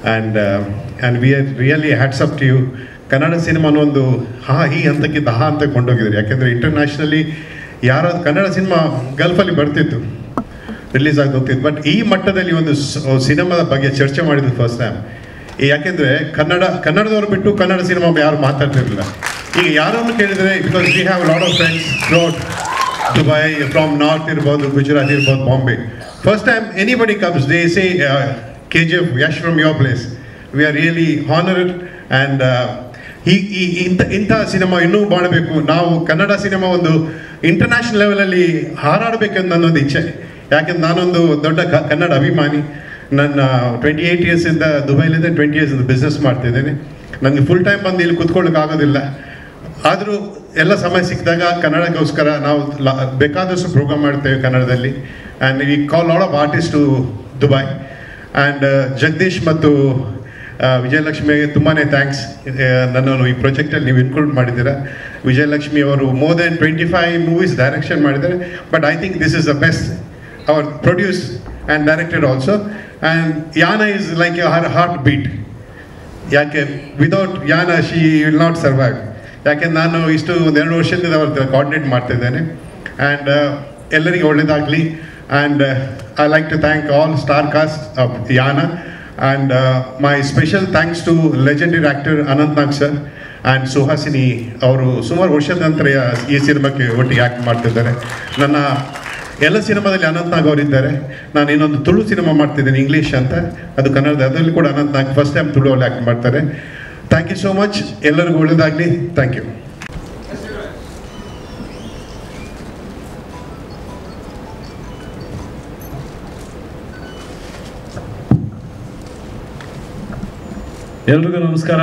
and and we are really hats up to you Kannada ಸಿನಿಮಾನ ಒಂದು ಹಾ ಈ ಹಂತಕ್ಕಿಂತ ಹಾ ಅಂತ ಕೊಂಡೋಗಿದ್ದಾರೆ ಯಾಕೆಂದರೆ ಇಂಟರ್ನ್ಯಾಷನಲಿ ಯಾರಾದ್ರು ಕನ್ನಡ ಸಿನಿಮಾ ಗಲ್ಫಲ್ಲಿ ಬರ್ತಿತ್ತು ರಿಲೀಸ್ ಆಗಿ ಹೋಗ್ತಿತ್ತು ಬಟ್ ಈ ಮಟ್ಟದಲ್ಲಿ ಒಂದು ಸಿನಿಮಾದ ಬಗ್ಗೆ ಚರ್ಚೆ ಮಾಡಿದ್ದು ಫಸ್ಟ್ ಟೈಮ್ ಯಾಕೆಂದರೆ ಕನ್ನಡ ಕನ್ನಡದವ್ರು ಬಿಟ್ಟು ಕನ್ನಡ ಸಿನಿಮಾ ಯಾರು ಮಾತಾಡ್ತಿರ್ಲಿಲ್ಲ ಈಗ ಯಾರನ್ನು ಕೇಳಿದರೆ because we have lot of friends throughout Dubai from north ಇರ್ಬೋದು ಗುಜರಾತ್ ಇರ್ಬೋದು Bombay first time anybody comes they say K G F Yash from your place we are really honoured and ಈ ಈ ಇಂಥ ಇಂಥ ಸಿನಿಮಾ ಇನ್ನೂ ಮಾಡಬೇಕು ನಾವು ಕನ್ನಡ ಸಿನಿಮಾ ಒಂದು ಇಂಟರ್ನ್ಯಾಷನಲ್ ಲೆವೆಲಲ್ಲಿ ಹಾರಾಡಬೇಕೆಂದು ನನ್ನೊಂದು ಇಚ್ಛೆ ಯಾಕೆಂದ್ರೆ ನಾನೊಂದು ದೊಡ್ಡ ಕ- ಕನ್ನಡ ಅಭಿಮಾನಿ ನನ್ನ ಟ್ವೆಂಟಿ ಏಯ್ಟ್ ಇಯರ್ಸಿಂದ ದುಬೈಲಿಂದ ಟ್ವೆಂಟಿ ಇಯರ್ಸಿಂದ ಬಿಸ್ನೆಸ್ ಮಾಡ್ತಿದ್ದೇನೆ ನನಗೆ ಫುಲ್ ಟೈಮ್ ಬಂದು ಇಲ್ಲಿ ಕುತ್ಕೊಳ್ಳೋಕೆ ಆಗೋದಿಲ್ಲ ಆದರೂ ಎಲ್ಲ ಸಮಯ ಸಿಕ್ಕಿದಾಗ ಕನ್ನಡಕ್ಕೋಸ್ಕರ ನಾವು ಲ- ಬೇಕಾದಷ್ಟು ಪ್ರೋಗ್ರಾಮ್ ಮಾಡ್ತೇವೆ ಕನ್ನಡದಲ್ಲಿ and we call lot of artist to Dubai and Jagadish ಮತ್ತು ಆ, ವಿಜಯಲಕ್ಷ್ಮಿಗೆ ತುಂಬಾ ಥ್ಯಾಂಕ್ಸ್ ನನ್ನನ್ನು ಈ ಪ್ರಾಜೆಕ್ಟಲ್ಲಿ ನೀವು ಇನ್ಕ್ಲೂಡ್ ಮಾಡಿದ್ದೀರಾ ವಿಜಯಲಕ್ಷ್ಮಿ ಅವರು more than twenty five movies direction ಮಾಡಿದ್ದಾರೆ but I think this is the best ಅವರ್ produce and directed also and Yaana is like her heartbeat ಯಾಕೆ without Yaana she will not survive ಯಾಕೆ ನಾನು ಇಷ್ಟು ಒಂದು ಎರಡು ವರ್ಷದಿಂದ ಅವ್ರ ಕೋಆರ್ಡಿನೇಟ್ ಮಾಡ್ತಿದ್ದೇನೆ ಆ್ಯಂಡ್ ಎಲ್ಲರಿಗೂ ಒಳ್ಳೇದಾಗಲಿ and I like to thank all star cast of Yaana and my special thanks to legendary actor Anant Nag sir and Suhasini ಅವರು ಸುಮಾರು ವರ್ಷದ ನಂತರ ಈ ಸಿನಿಮಾಕ್ಕೆ ಒಟ್ಟಿಗೆ ಆ್ಯಕ್ಟ್ ಮಾಡ್ತಿದ್ದಾರೆ ನನ್ನ ಎಲ್ಲ ಸಿನಿಮಾದಲ್ಲಿ ಅನಂತ್ ನಾಗ್ ಅವರಿದ್ದಾರೆ ನಾನು ಇನ್ನೊಂದು ತುಳು ಸಿನಿಮಾ ಮಾಡ್ತಿದ್ದೇನೆ ಇಂಗ್ಲೀಷ್ ಅಂತ ಅದು ಕನ್ನಡದ ಅದರಲ್ಲಿ ಕೂಡ ಅನಂತ್ ನಾಗ್ ಫಸ್ಟ್ ಟೈಮ್ ತುಳುವಲ್ಲಿ ಆ್ಯಕ್ಟ್ ಮಾಡ್ತಾರೆ ಥ್ಯಾಂಕ್ ಯು ಸೋ ಮಚ್ ಎಲ್ಲರಿಗೂ ಒಳ್ಳೇದಾಗಲಿ ಥ್ಯಾಂಕ್ ಯು ಎಲ್ರಿಗೂ ನಮಸ್ಕಾರ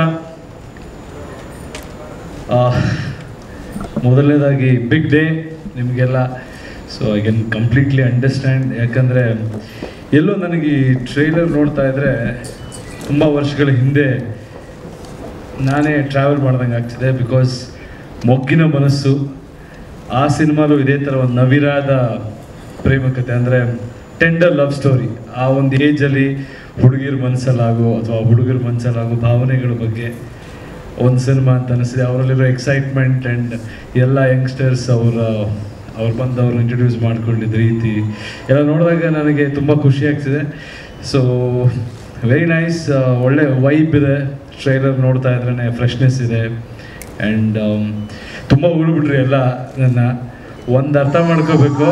ಆ, ಮೊದಲನೇದಾಗಿ ಬಿಗ್ ಡೇ ನಿಮಗೆಲ್ಲ so I can completely understand ಯಾಕಂದರೆ ಎಲ್ಲೋ ನನಗೆ ಈ ಟ್ರೈಲರ್ ನೋಡ್ತಾ ಇದ್ದರೆ ತುಂಬ ವರ್ಷಗಳ ಹಿಂದೆ ನಾನೇ ಟ್ರಾವೆಲ್ ಮಾಡ್ದಂಗೆ ಆಗ್ತಿದೆ ಬಿಕಾಸ್ ಮೊಗ್ಗಿನ ಮನಸ್ಸು ಆ ಸಿನಿಮಾಲು ಇದೇ ಥರ ಒಂದು ನವಿರಾದ ಪ್ರೇಮಕತೆ ಅಂದರೆ ಟೆಂಡರ್ ಲವ್ ಸ್ಟೋರಿ ಆ ಒಂದು ಏಜಲ್ಲಿ ಹುಡುಗಿರ ಮನಸ್ಸಲ್ಲಾಗೋ ಅಥವಾ ಹುಡುಗರ ಮನಸ್ಸಲ್ಲಾಗೋ ಭಾವನೆಗಳ ಬಗ್ಗೆ ಒಂದು ಸಿನಿಮಾ ಅಂತ ಅನಿಸಿದೆ ಅವರಲ್ಲಿರೋ ಎಕ್ಸೈಟ್ಮೆಂಟ್ ಆ್ಯಂಡ್ ಎಲ್ಲ ಯಂಗ್ಸ್ಟರ್ಸ್ ಅವರ ಅವ್ರು ಬಂದು ಅವ್ರನ್ನ ಇಂಟ್ರೊಡ್ಯೂಸ್ ಮಾಡ್ಕೊಂಡಿದ್ದ ರೀತಿ ಎಲ್ಲ ನೋಡಿದಾಗ ನನಗೆ ತುಂಬ ಖುಷಿ ಆಗ್ತಿದೆ ಸೊ ವೆರಿ ನೈಸ್ ಒಳ್ಳೆ ವೈಬ್ ಇದೆ ಟ್ರೈಲರ್ ನೋಡ್ತಾ ಇದ್ರೇ ಫ್ರೆಶ್ನೆಸ್ ಇದೆ ಆ್ಯಂಡ್ ತುಂಬ ಉಳ್ಬಿಟ್ರಿ ಎಲ್ಲ ನನ್ನ ಒಂದು ಅರ್ಥ ಮಾಡ್ಕೋಬೇಕು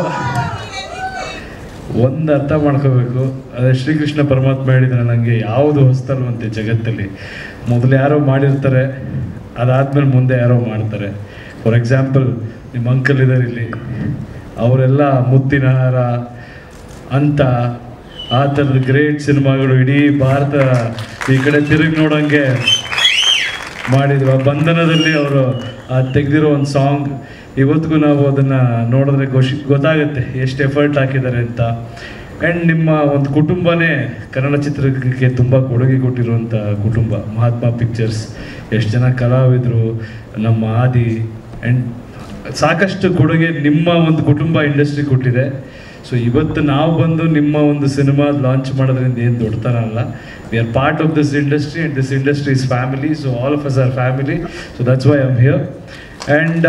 ಒಂದು ಅರ್ಥ ಮಾಡ್ಕೋಬೇಕು ಅದೇ ಶ್ರೀಕೃಷ್ಣ ಪರಮಾತ್ಮ ಹೇಳಿದ್ರೆ ನನಗೆ ಯಾವುದು ಹೊಸ್ತಲ್ವಂತೆ ಜಗತ್ತಲ್ಲಿ ಮೊದಲು ಯಾರೋ ಮಾಡಿರ್ತಾರೆ ಅದಾದ್ಮೇಲೆ ಮುಂದೆ ಯಾರೋ ಮಾಡ್ತಾರೆ ಫಾರ್ ಎಕ್ಸಾಂಪಲ್ ನಿಮ್ಮ ಅಂಕಲ್ ಇದ್ದಾರೆ ಇಲ್ಲಿ ಅವರೆಲ್ಲ ಮುತ್ತಿನ ಹಾರ ಅಂತ ಆ ಥರದ ಗ್ರೇಟ್ ಸಿನಿಮಾಗಳು ಇಡೀ ಭಾರತ ಈ ಕಡೆ ತಿರುಗಿ ನೋಡೋಂಗೆ ಮಾಡಿದ್ರು ಆ ಬಂಧನದಲ್ಲಿ ಅವರು ತೆಗೆದಿರೋ ಒಂದು ಸಾಂಗ್ ಇವತ್ತಿಗೂ ನಾವು ಅದನ್ನು ನೋಡಿದ್ರೆ ಖುಷಿ ಗೊತ್ತಾಗುತ್ತೆ ಎಷ್ಟು ಎಫರ್ಟ್ ಹಾಕಿದ್ದಾರೆ ಅಂತ ಆ್ಯಂಡ್ ನಿಮ್ಮ ಒಂದು ಕುಟುಂಬನೇ ಕನ್ನಡ ಚಿತ್ರಕ್ಕೆ ತುಂಬ ಕೊಡುಗೆ ಕೊಟ್ಟಿರುವಂಥ ಕುಟುಂಬ ಮಹಾತ್ಮ ಪಿಕ್ಚರ್ಸ್ ಎಷ್ಟು ಜನ ಕಲಾವಿದರು ನಮ್ಮ ಆದಿ ಆ್ಯಂಡ್ ಸಾಕಷ್ಟು ಕೊಡುಗೆ ನಿಮ್ಮ ಒಂದು ಕುಟುಂಬ ಇಂಡಸ್ಟ್ರಿ ಕೊಟ್ಟಿದೆ ಸೊ ಇವತ್ತು ನಾವು ಬಂದು ನಿಮ್ಮ ಒಂದು ಸಿನಿಮಾ ಲಾಂಚ್ ಮಾಡೋದ್ರಿಂದ ಏನು ದೊಡ್ಡತನ ಅಲ್ಲ we are part of this industry and this industry is family so all of us are family so that's why I'm here and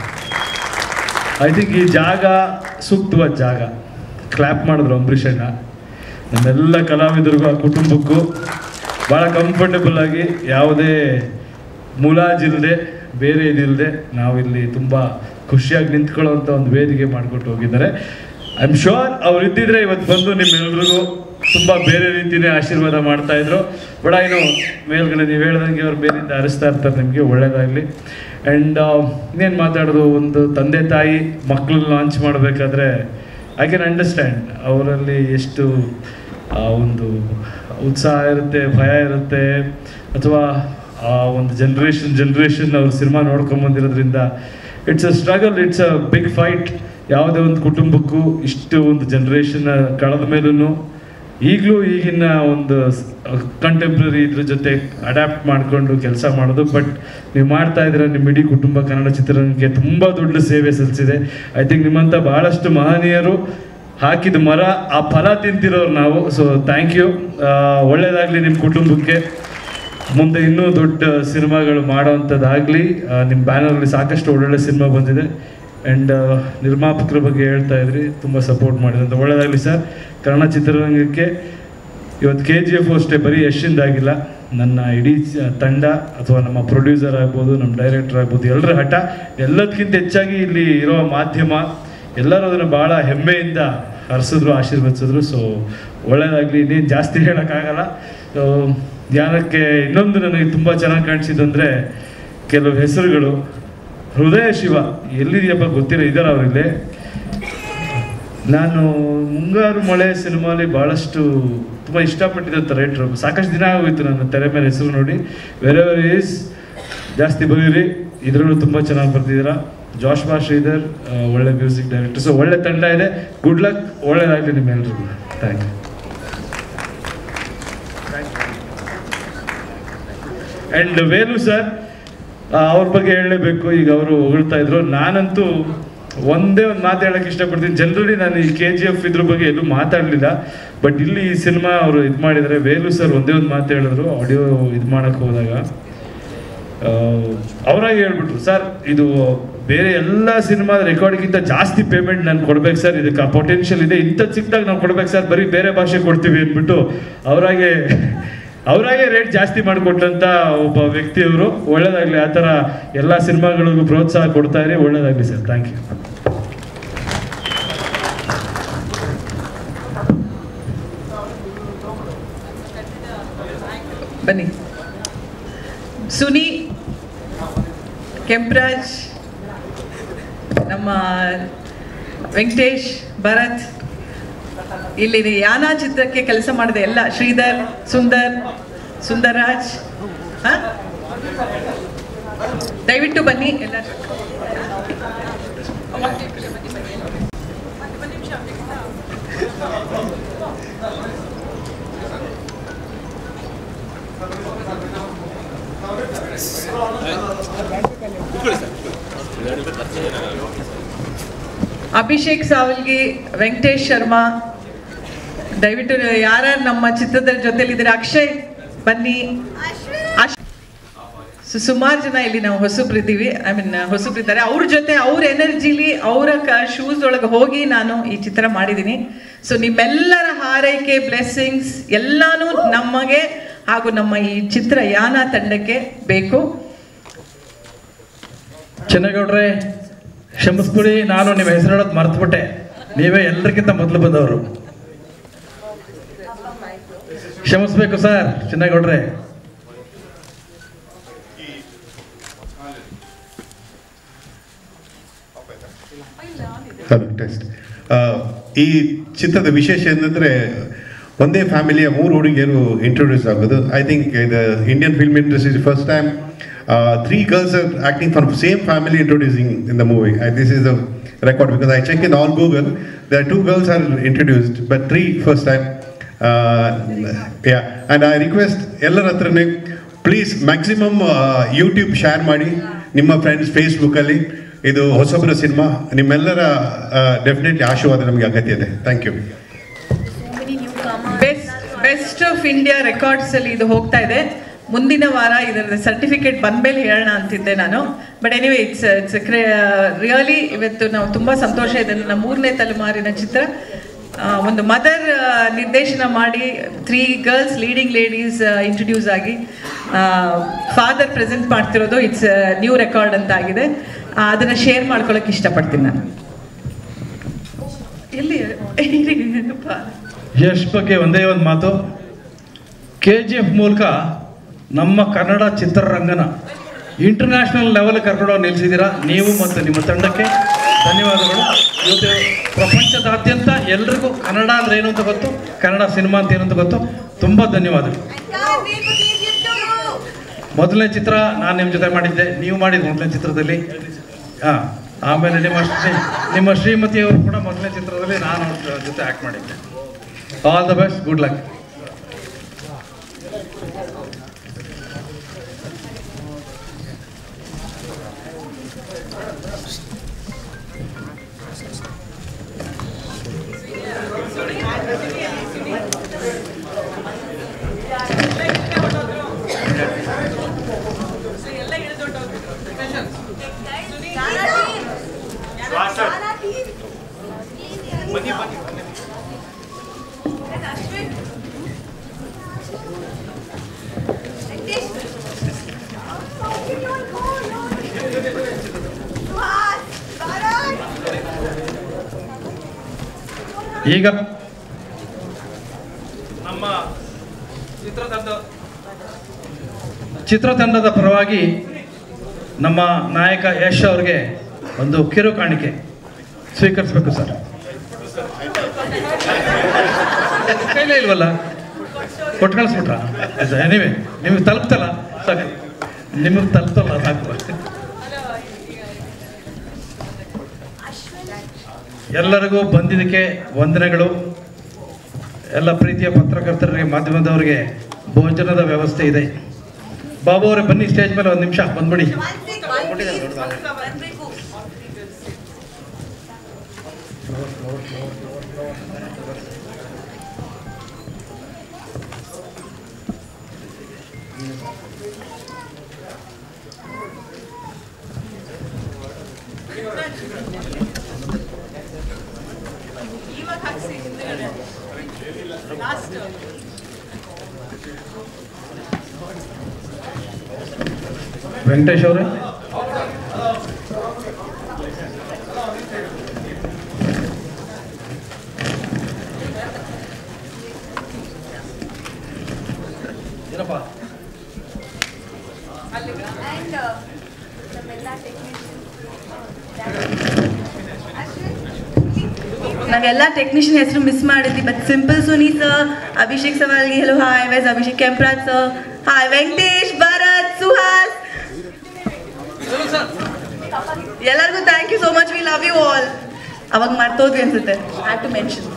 I think ಈ ಜಾಗ ಸೂಕ್ತವಾದ ಜಾಗ ಕ್ಲ್ಯಾಪ್ ಮಾಡಿದ್ರು ಅಂಬರೀಷ್ ಅಣ್ಣ ನಮ್ಮೆಲ್ಲ ಕಲಾವಿದರಿಗೂ ಆ ಕುಟುಂಬಕ್ಕೂ ಭಾಳ ಕಂಫರ್ಟಬಲ್ ಆಗಿ ಯಾವುದೇ ಮುಲಾಜಿಲ್ಲದೆ ಬೇರೆ ಇದಿಲ್ಲದೆ ನಾವಿಲ್ಲಿ ತುಂಬ ಖುಷಿಯಾಗಿ ನಿಂತ್ಕೊಳ್ಳೋವಂಥ ಒಂದು ವೇದಿಕೆ ಮಾಡಿಕೊಟ್ಟು ಹೋಗಿದ್ದಾರೆ ಐ ಆಮ್ ಶೋರ್ ಅವ್ರು ಇದ್ದಿದ್ರೆ ಇವತ್ತು ಬಂದು ನಿಮ್ಮೆಲ್ರಿಗೂ ತುಂಬ ಬೇರೆ ರೀತಿಯೇ ಆಶೀರ್ವಾದ ಮಾಡ್ತಾ ಇದ್ರು ಬಟ್ ಐನು ಮೇಲ್ಗಡೆ ನೀವು ಹೇಳ್ದಂಗೆ ಅವ್ರು ಬೇರೆಯಿಂದ ಹರಿಸ್ತಾ ಇರ್ತಾರೆ ನಿಮಗೆ ಒಳ್ಳೇದಾಗಲಿ ಆ್ಯಂಡ್ ಇನ್ನೇನು ಮಾತಾಡೋದು ಒಂದು ತಂದೆ ತಾಯಿ ಮಕ್ಕಳು ಲಾಂಚ್ ಮಾಡಬೇಕಾದ್ರೆ ಐ ಕ್ಯಾನ್ ಅಂಡರ್ಸ್ಟ್ಯಾಂಡ್ ಅವರಲ್ಲಿ ಎಷ್ಟು ಆ ಒಂದು ಉತ್ಸಾಹ ಇರುತ್ತೆ ಭಯ ಇರುತ್ತೆ ಅಥವಾ ಆ ಒಂದು ಜನ್ರೇಷನ್ ಜನ್ರೇಷನ್ ಅವ್ರ ಸಿನಿಮಾ ನೋಡ್ಕೊಂಬಂದಿರೋದ್ರಿಂದ it's a struggle it's a big fight ಯಾವುದೇ ಒಂದು ಕುಟುಂಬಕ್ಕೂ ಇಷ್ಟು ಒಂದು ಜನ್ರೇಷನ್ ಕಳೆದ ಮೇಲೂ ಈಗಲೂ ಈಗಿನ ಒಂದು ಕಂಟೆಂಪ್ರರಿ ಇದ್ರ ಜೊತೆ ಅಡ್ಯಾಪ್ಟ್ ಮಾಡಿಕೊಂಡು ಕೆಲಸ ಮಾಡೋದು ಬಟ್ ನೀವು ಮಾಡ್ತಾ ಇದ್ದೀರ ನಿಮ್ಮ ಇಡೀ ಕುಟುಂಬ ಕನ್ನಡ ಚಿತ್ರರಂಗಕ್ಕೆ ತುಂಬ ದೊಡ್ಡ ಸೇವೆ ಸಲ್ಲಿಸಿದೆ ಐ ಥಿಂಕ್ ನಿಮ್ಮಂಥ ಬಹಳಷ್ಟು ಮಹನೀಯರು ಹಾಕಿದ ಮರ ಆ ಫಲ ತಿಂತಿರೋರು ನಾವು ಸೊ ಥ್ಯಾಂಕ್ ಯು ಒಳ್ಳೇದಾಗಲಿ ನಿಮ್ಮ ಕುಟುಂಬಕ್ಕೆ ಮುಂದೆ ಇನ್ನೂ ದೊಡ್ಡ ಸಿನಿಮಾಗಳು ಮಾಡೋವಂಥದ್ದಾಗಲಿ ನಿಮ್ಮ ಬ್ಯಾನರಲ್ಲಿ ಸಾಕಷ್ಟು ಒಳ್ಳೊಳ್ಳೆ ಸಿನಿಮಾ ಬಂದಿದೆ ಆ್ಯಂಡ್ ನಿರ್ಮಾಪಕರ ಬಗ್ಗೆ ಹೇಳ್ತಾ ಇದ್ರಿ ತುಂಬ ಸಪೋರ್ಟ್ ಮಾಡಿದಂತ ಒಳ್ಳೇದಾಗಲಿ ಸರ್ ಕನ್ನಡ ಚಿತ್ರರಂಗಕ್ಕೆ ಇವತ್ತು ಕೆ ಜಿ ಎಫ್ ಅಷ್ಟೇ ಬರೀ ಯಶಿಂದಾಗಿಲ್ಲ ನನ್ನ ಇಡೀ ಚ- ತಂಡ ಅಥವಾ ನಮ್ಮ ಪ್ರೊಡ್ಯೂಸರ್ ಆಗ್ಬೋದು ನಮ್ಮ ಡೈರೆಕ್ಟರ್ ಆಗ್ಬೋದು ಎಲ್ಲರ ಹಠ ಎಲ್ಲದಕ್ಕಿಂತ ಹೆಚ್ಚಾಗಿ ಇಲ್ಲಿ ಇರೋ ಮಾಧ್ಯಮ ಎಲ್ಲರೂ ಅದನ್ನು ಭಾಳ ಹೆಮ್ಮೆಯಿಂದ ಹರಿಸಿದ್ರು ಆಶೀರ್ವದಿಸಿದ್ರು ಸೊ ಒಳ್ಳೇದಾಗಲಿ ಇನ್ನೇನು ಜಾಸ್ತಿ ಹೇಳೋಕ್ಕಾಗಲ್ಲ ಸೊ ಧ್ಯಾನಕ್ಕೆ ಇನ್ನೊಂದು ನನಗೆ ತುಂಬ ಚೆನ್ನಾಗಿ ಕಾಣಿಸಿದಂದರೆ ಕೆಲವು ಹೆಸರುಗಳು ಹೃದಯ ಶಿವ ಎಲ್ಲಿದೆಯಪ್ಪ ಗೊತ್ತಿಲ್ಲ ಇದ್ದಾರೆ ಅವರಿಲ್ಲಿ ನಾನು ಮುಂಗಾರು ಮಳೆ ಸಿನಿಮಾಲಿ ಭಾಳಷ್ಟು ತುಂಬ ಇಷ್ಟಪಟ್ಟಿದ್ದಂಥ ರೈಟ್ರು ಸಾಕಷ್ಟು ದಿನ ಆಗೋಯ್ತು ನನ್ನ ತೆರೆ ಮೇಲೆ ಹೆಸರು ನೋಡಿ ವೆರೆವರ್ ಈಸ್ ಜಾಸ್ತಿ ಬರೀರಿ ಇದರಲ್ಲೂ ತುಂಬ ಚೆನ್ನಾಗಿ ಬರ್ತಿದ್ದೀರಾ ಜಾಶ್ ಬಾ ಶ್ರೀಧರ್ ಆ, ಒಳ್ಳೆ ಮ್ಯೂಸಿಕ್ ಡೈರೆಕ್ಟರ್ ಸೊ ಒಳ್ಳೆ ತಂಡ ಇದೆ ಗುಡ್ ಲಕ್ ಒಳ್ಳೇದಾಗಲಿ ನಿಮ್ಮೆಲ್ರಿಗೂ thank you and Velu sir ಅವ್ರ ಬಗ್ಗೆ ಹೇಳಲೇಬೇಕು ಈಗ ಅವರು ಹೊಗಳ್ತಾ ಇದ್ರು ನಾನಂತೂ ಒಂದೇ ಒಂದು ಮಾತು ಹೇಳಕ್ಕೆ ಇಷ್ಟಪಡ್ತೀನಿ ಜನರಲಿ ನಾನು ಈ ಕೆ ಜಿ ಎಫ್ ಇದ್ರ ಬಗ್ಗೆ ಎಲ್ಲೂ ಮಾತಾಡಲಿಲ್ಲ ಬಟ್ ಇಲ್ಲಿ ಈ ಸಿನಿಮಾ ಅವರು ಇದು ಮಾಡಿದ್ದಾರೆ ವೇಲು ಸರ್ ಒಂದೇ ಒಂದು ಮಾತು ಹೇಳಿದ್ರು ಆಡಿಯೋ ಇದು ಮಾಡಕ್ಕೆ ಹೋದಾಗ ಅವರಾಗಿ ಹೇಳ್ಬಿಟ್ರು ಸರ್ ಇದು ಬೇರೆ ಎಲ್ಲ ಸಿನಿಮಾದ ರೆಕಾರ್ಡಿಗಿಂತ ಜಾಸ್ತಿ ಪೇಮೆಂಟ್ ನಾನು ಕೊಡ್ಬೇಕು ಸರ್ ಇದಕ್ಕೆ ಪೊಟೆನ್ಷಿಯಲ್ ಇದೆ ಇಂಥದ್ದು ಸಿಕ್ಕಿದಾಗ ನಾವು ಕೊಡ್ಬೇಕು ಸರ್ ಬರೀ ಬೇರೆ ಭಾಷೆ ಕೊಡ್ತೀವಿ ಅಂದ್ಬಿಟ್ಟು ಅವರಾಗೆ ಅವರಾಗೆ ರೇಟ್ ಜಾಸ್ತಿ ಮಾಡಿಕೊಟ್ಟಂತ ಒಬ್ಬ ವ್ಯಕ್ತಿಯವರು ಒಳ್ಳೇದಾಗ್ಲಿ ಆ ಥರ ಎಲ್ಲ ಸಿನಿಮಾಗಳಿಗೂ ಪ್ರೋತ್ಸಾಹ ಕೊಡ್ತಾ ಇರಿ ಒಳ್ಳೇದಾಗ್ಲಿ ಸರ್ ಥ್ಯಾಂಕ್ ಯು ಬನ್ನಿ ಸುನಿ ಕೆಂಪರಾಜ್ ನಮ್ಮ ವೆಂಕಟೇಶ್ ಭರತ್ ಇಲ್ಲಿ ಯಾನ ಚಿತ್ರಕ್ಕೆ ಕೆಲಸ ಮಾಡಿದೆ ಎಲ್ಲ ಶ್ರೀಧರ್ ಸುಂದರ್ ಸುಂದರಾಜ್ ಹ? ದಯವಿಟ್ಟು ಬನ್ನಿ ಎಲ್ಲ ಅಭಿಷೇಕ್ ಸಾವಲ್ಗಿ ವೆಂಕಟೇಶ್ ಶರ್ಮಾ ದಯವಿಟ್ಟು ಯಾರ ನಮ್ಮ ಚಿತ್ರದ ಜೊತೆಲಿದ್ದೀರಾ ಅಕ್ಷಯ್ ಬನ್ನಿ ಅಶ್- ಸು- ಸುಮಾರು ಜನ ಇಲ್ಲಿ ನಾವು ಹೊಸಬ್ರಿದ್ದೀವಿ ಐ ಮೀನ್ ಹೊಸಬ್ರಿದ್ದಾರೆ ಅವ್ರ ಜೊತೆ ಅವ್ರ ಎನರ್ಜಿಲಿ ಅವರ ಕ ಶೂಸ್ ಒಳಗೆ ಹೋಗಿ ನಾನು ಈ ಚಿತ್ರ ಮಾಡಿದ್ದೀನಿ ಸೊ ನಿಮ್ಮೆಲ್ಲರ ಹಾರೈಕೆ ಬ್ಲೆಸ್ಸಿಂಗ್ಸ್ ಎಲ್ಲಾನು ನಮಗೆ ಹಾಗೂ ನಮ್ಮ ಈ ಚಿತ್ರ ಯಾನ ತಂಡಕ್ಕೆ ಬೇಕು ಚೆನ್ನಗೌಡ್ರೆ ಕ್ಷಮಿಸ್ಬಿಡಿ ನಾನು ನಿಮ್ಮ ಹೆಸರು ಹೇಳೋದು ಮರ್ತುಬಿಟ್ಟೆ ನೀವೇ ಎಲ್ಲರಿಗಿಂತ ಮೊದಲು ಬಂದವರು ಕ್ಷಮಿಸ್ಬೇಕು ಸರ್ ಚೆನ್ನಗೌಡ್ರೆ ಹಲೋ ಟೆಸ್ಟ್ ಈ ಚಿತ್ರದ ವಿಶೇಷ ಏನಂದ್ರೆ ಒಂದೇ ಫ್ಯಾಮಿಲಿಯ ಮೂರು ಹುಡುಗಿಯರು ಇಂಟ್ರೊಡ್ಯೂಸ್ ಆಗೋದು ಐ ಥಿಂಕ್ ಇದು Indian film industry first time three girls are acting for same family introducing in the movie this is the record because I check in all Google the two girls are introduced but three first time yeah and I request ಎಲ್ಲರ ಹತ್ರನೇ please maximum YouTube share ಮಾಡಿ ನಿಮ್ಮ friends ಫೇಸ್ಬುಕ್ಕಲ್ಲಿ ಇದು ಹೊಸಬರ cinema ನಿಮ್ಮೆಲ್ಲರ definitely ಆಶೀರ್ವಾದ ನಮಗೆ ಅಗತ್ಯ ಇದೆ thank you best best of India records ಅಲ್ಲಿ ಇದು ಹೋಗ್ತಾ ಇದೆ ಮುಂದಿನ ವಾರ ಇದರ ಸರ್ಟಿಫಿಕೇಟ್ ಬಂದ್ಮೇಲೆ ಹೇಳೋಣ ಅಂತಿದ್ದೆ ನಾನು but anyway it's it's really ಇವತ್ತು ನಾವು ತುಂಬ ಸಂತೋಷ ಇದೆ ನನ್ನ ಮೂರನೇ ತಲೆಮಾರಿನ ಚಿತ್ರ ಆ, ಒಂದು ಮದರ್ ನಿರ್ದೇಶನ ಮಾಡಿ three girls leading ladies introduce ಆಗಿ ಫಾದರ್ ಪ್ರೆಸೆಂಟ್ ಮಾಡ್ತಿರೋದು ಇಟ್ಸ್ ನ್ಯೂ ರೆಕಾರ್ಡ್ ಅಂತ ಆಗಿದೆ ಆ, ಅದನ್ನ ಶೇರ್ ಮಾಡ್ಕೊಳಕ್ಕೆ ಇಷ್ಟಪಡ್ತೀನಿ ನಾನು ಎಲ್ಲಿ ಏನಪ್ಪ ಯಶ್ ಬಗ್ಗೆ ಒಂದೇ ಒಂದು ಮಾತು ಕೆ ಜಿ ಎಫ್ ಮೂಲಕ ನಮ್ಮ ಕನ್ನಡ ಚಿತ್ರರಂಗನ ಇಂಟರ್ನ್ಯಾಷನಲ್ ಲೆವೆಲ್ ಕರ್ಕೊಂಡೋಗಿ ನಿಲ್ಲಿಸಿದ್ದೀರಾ ನೀವು ಮತ್ತು ನಿಮ್ಮ ತಂಡಕ್ಕೆ ಧನ್ಯವಾದಗಳು ಇವತ್ತು ಪ್ರಪಂಚದಾದ್ಯಂತ ಎಲ್ರಿಗೂ ಕನ್ನಡ ಅಂದ್ರೆ ಏನು ಅಂತ ಗೊತ್ತು ಕನ್ನಡ ಸಿನಿಮಾ ಅಂತ ಏನು ಅಂತ ಗೊತ್ತು ತುಂಬ ಧನ್ಯವಾದಗಳು ಮೊದಲನೇ ಚಿತ್ರ ನಾನು ನಿಮ್ಮ ಜೊತೆ ಮಾಡಿದ್ದೆ ನೀವು ಮಾಡಿದ ಮೊದಲನೇ ಚಿತ್ರದಲ್ಲಿ ಹಾಂ ಆಮೇಲೆ ನಿಮ್ಮ ಶ್ರೀ- ನಿಮ್ಮ ಶ್ರೀಮತಿಯವರು ಕೂಡ ಮೊದಲನೇ ಚಿತ್ರದಲ್ಲಿ ನಾನು ಅವ್ರ ಜೊತೆ ಆ್ಯಕ್ಟ್ ಮಾಡಿದ್ದೆ all the best good luck ಈಗ ನಮ್ಮ ಚಿತ್ರತಂಡ ಚಿತ್ರತಂಡದ ಪರವಾಗಿ ನಮ್ಮ ನಾಯಕ ಯಶ್ ಅವ್ರಿಗೆ ಒಂದು ಕಿರು ಕಾಣಿಕೆ ಸ್ವೀಕರಿಸಬೇಕು ಸರ್ ಕೈಲೇ ಇಲ್ವಲ್ಲ ಕೊಟ್ಟು ಕಳಿಸ್ಬಿಟ್ರ ಎನಿವೆ ನಿಮಗೆ ತಲುಪ್ತಲ್ಲ ಸಾಕು ನಿಮಗೆ ತಲುಪ್ತಲ್ಲ ಸಾಕು ಎಲ್ಲರಿಗೂ ಬಂದಿದ್ದಕ್ಕೆ ವಂದನೆಗಳು ಎಲ್ಲ ಪ್ರೀತಿಯ ಪತ್ರಕರ್ತರಿಗೆ ಮಾಧ್ಯಮದವರಿಗೆ ಭೋಜನದ ವ್ಯವಸ್ಥೆ ಇದೆ ಬಾಬು ಅವರೇ ಬನ್ನಿ ಸ್ಟೇಜ್ ಮೇಲೆ ಒಂದು ನಿಮಿಷ ಬಂದ್ಬಿಡಿ ವೆಂಕಟೇಶ್ ಅವರೇ ಏನಪ್ಪ ನಾವೆಲ್ಲ ಟೆಕ್ನಿಷಿಯನ್ ಹೆಸರು ಮಿಸ್ ಮಾಡಿದ್ವಿ but simple Suni sir Abhishek ಸವಾಲ್ಗಿ ಹೆಲೋ ಹಾಯ್ ವೈಸ್ ಅಭಿಷೇಕ್ ಕೆಂಪ್ರಾಜ್ ಸರ್ ಹಾಯ್ ವೆಂಕಟೇಶ್ ಭರತ್ ಸುಹಾಸ್ ಎಲ್ಲರಿಗೂ thank you so much we love you all ಅವಾಗ ಮರ್ತೋದ್ವಿ ಅನ್ಸುತ್ತೆ had to mention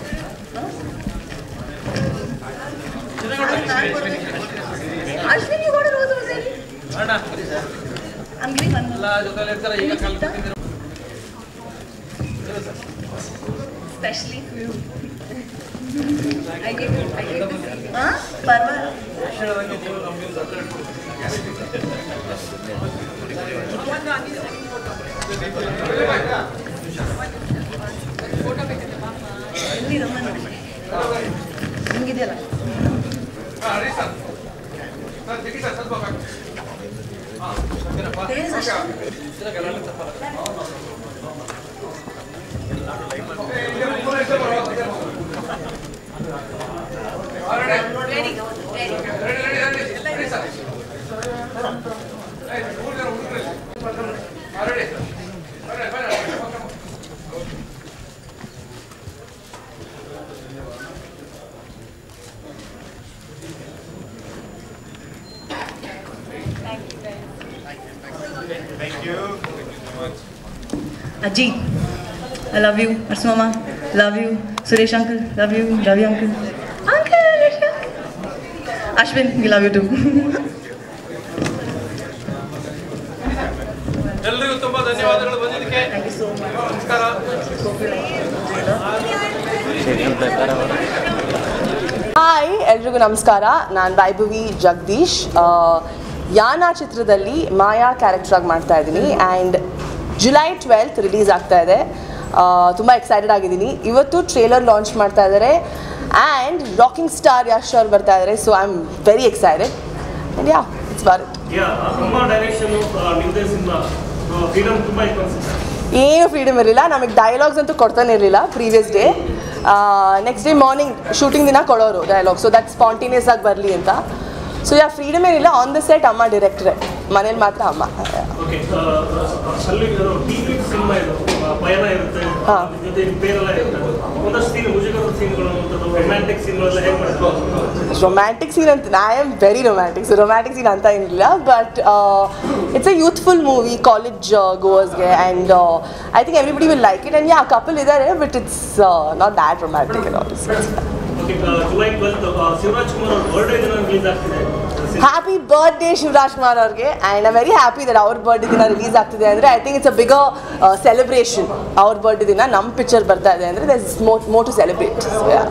Ashwin you got rose already? I'm giving one more. Especially for you. I gave you, I gave you. Huh? ಪರ್ವ ಎಲ್ಲಿ Ramana? ನಿಮ್ಗಿದೆಯಲ್ಲ There is Ashwin. Very good, very good. Ajit, I love you. Arsumama, love you. Suresh uncle, love you. Ravi uncle. Uncle, Ravi uncle. Ashwin, we love you too. ಎಲ್ರಿಗೂ ತುಂಬಾ ಧನ್ಯವಾದಗಳು ಬಂದಿದ್ದಕ್ಕೆ Thank you so much. ನಮಸ್ಕಾರ hi ಎಲ್ರಿಗೂ ನಮಸ್ಕಾರ ನಾನು ವೈಭವಿ ಜಗದೀಶ್ ಆ, ಯಾನ ಚಿತ್ರದಲ್ಲಿ ಮಾಯಾ ಕ್ಯಾರೆಕ್ಟರ್ ಆಗಿ ಮಾಡ್ತಾ ಇದ್ದೀನಿ ಆ್ಯಂಡ್ ಜುಲೈ ಟ್ವೆಲ್ತ್ ರಿಲೀಸ್ ಆಗ್ತಾ ಇದೆ ತುಂಬ ಎಕ್ಸೈಟೆಡ್ ಆಗಿದ್ದೀನಿ ಇವತ್ತು ಟ್ರೇಲರ್ ಲಾಂಚ್ ಮಾಡ್ತಾ ಇದ್ದಾರೆ ಆ್ಯಂಡ್ ರಾಕಿಂಗ್ ಸ್ಟಾರ್ ಯಶ್ ಅವ್ರು ಬರ್ತಾ ಇದ್ದಾರೆ so I am very excited and yeah it's bar yeah ಅಮ್ಮ ಡೈರೆಕ್ಷನ್ ನಿಮ್ದೇ ಸಿನಿಮಾ ಫ್ರೀಡಮ್ ತುಂಬ ಇತ್ತು ಅನ್ಸುತ್ತೆ ಏನು ಫ್ರೀಡಮ್ ಇರಲಿಲ್ಲ ನಮಗೆ ಡೈಲಾಗ್ಸ್ ಅಂತೂ ಕೊಡ್ತಾನೆ ಇರಲಿಲ್ಲ previous day next day morning shooting ದಿನ ಕೊಡೋರು ಡೈಲಾಗ್ ಸೊ ದಟ್ ಸ್ಪಾಂಟೇನಿಯಸ್ ಆಗಿ ಬರಲಿ ಅಂತ ಸೊ ಯಾ ಫ್ರೀಡಮ್ ಏನಿಲ್ಲ ಆನ್ ದ ಸೆಟ್ ಅಮ್ಮ ಡೈರೆಕ್ಟ್ರೆ ಮನೇಲಿ ಮಾತ್ರ ಅಮ್ಮ ಓಕೆ ಅಲ್ಲಿ ಟಿ ವಿ ಸಿನಿಮಾ ಇದು ಆ, ಪಯಣ ಇರುತ್ತೆ ಹಾ. ಅದ್ರ ಜೊತೆ ಬೇರೆಲ್ಲ ಇರುತ್ತೆ ಒಂದಷ್ಟು ಸೀನ್ ಮುಜುಗರದ ಸೀನ್ಗಳು ಅಂಥದ್ದು ರೊಮ್ಯಾಂಟಿಕ್ ಸೀನ್ಗಳೆಲ್ಲ ಹೇಗೆ ಮಾಡ್ತಾರೆ ರೊಮ್ಯಾಂಟಿಕ್ ಸೀನ್ ಅಂತ I am very romantic so romantic scene ಅಂತ ಏನಿಲ್ಲ but it's a youthful movie college ಗೋವರ್ಸ್ಗೆ and I think everybody will like it and yeah couple ಇದ್ದಾರೆ but it's not that romantic and all okay July twelfth Shivaraj Kumar ಅವ್ರ birthday ದಿನ release ಆಗ್ತಿದೆ happy birthday Shivaraj Kumar ಅವ್ರಿಗೆ and I very happy that ಅವ್ರ birthday ದಿನ release ಆಗ್ತಿದೆ ಅಂದರೆ I think it's a bigger celebration ಅವ್ರ ಬರ್ಡೇ ದಿನ ನಮ್ಮ ಪಿಕ್ಚರ್ ಬರ್ತಾ ಇದೆ ಅಂದರೆ thus more more to celebrate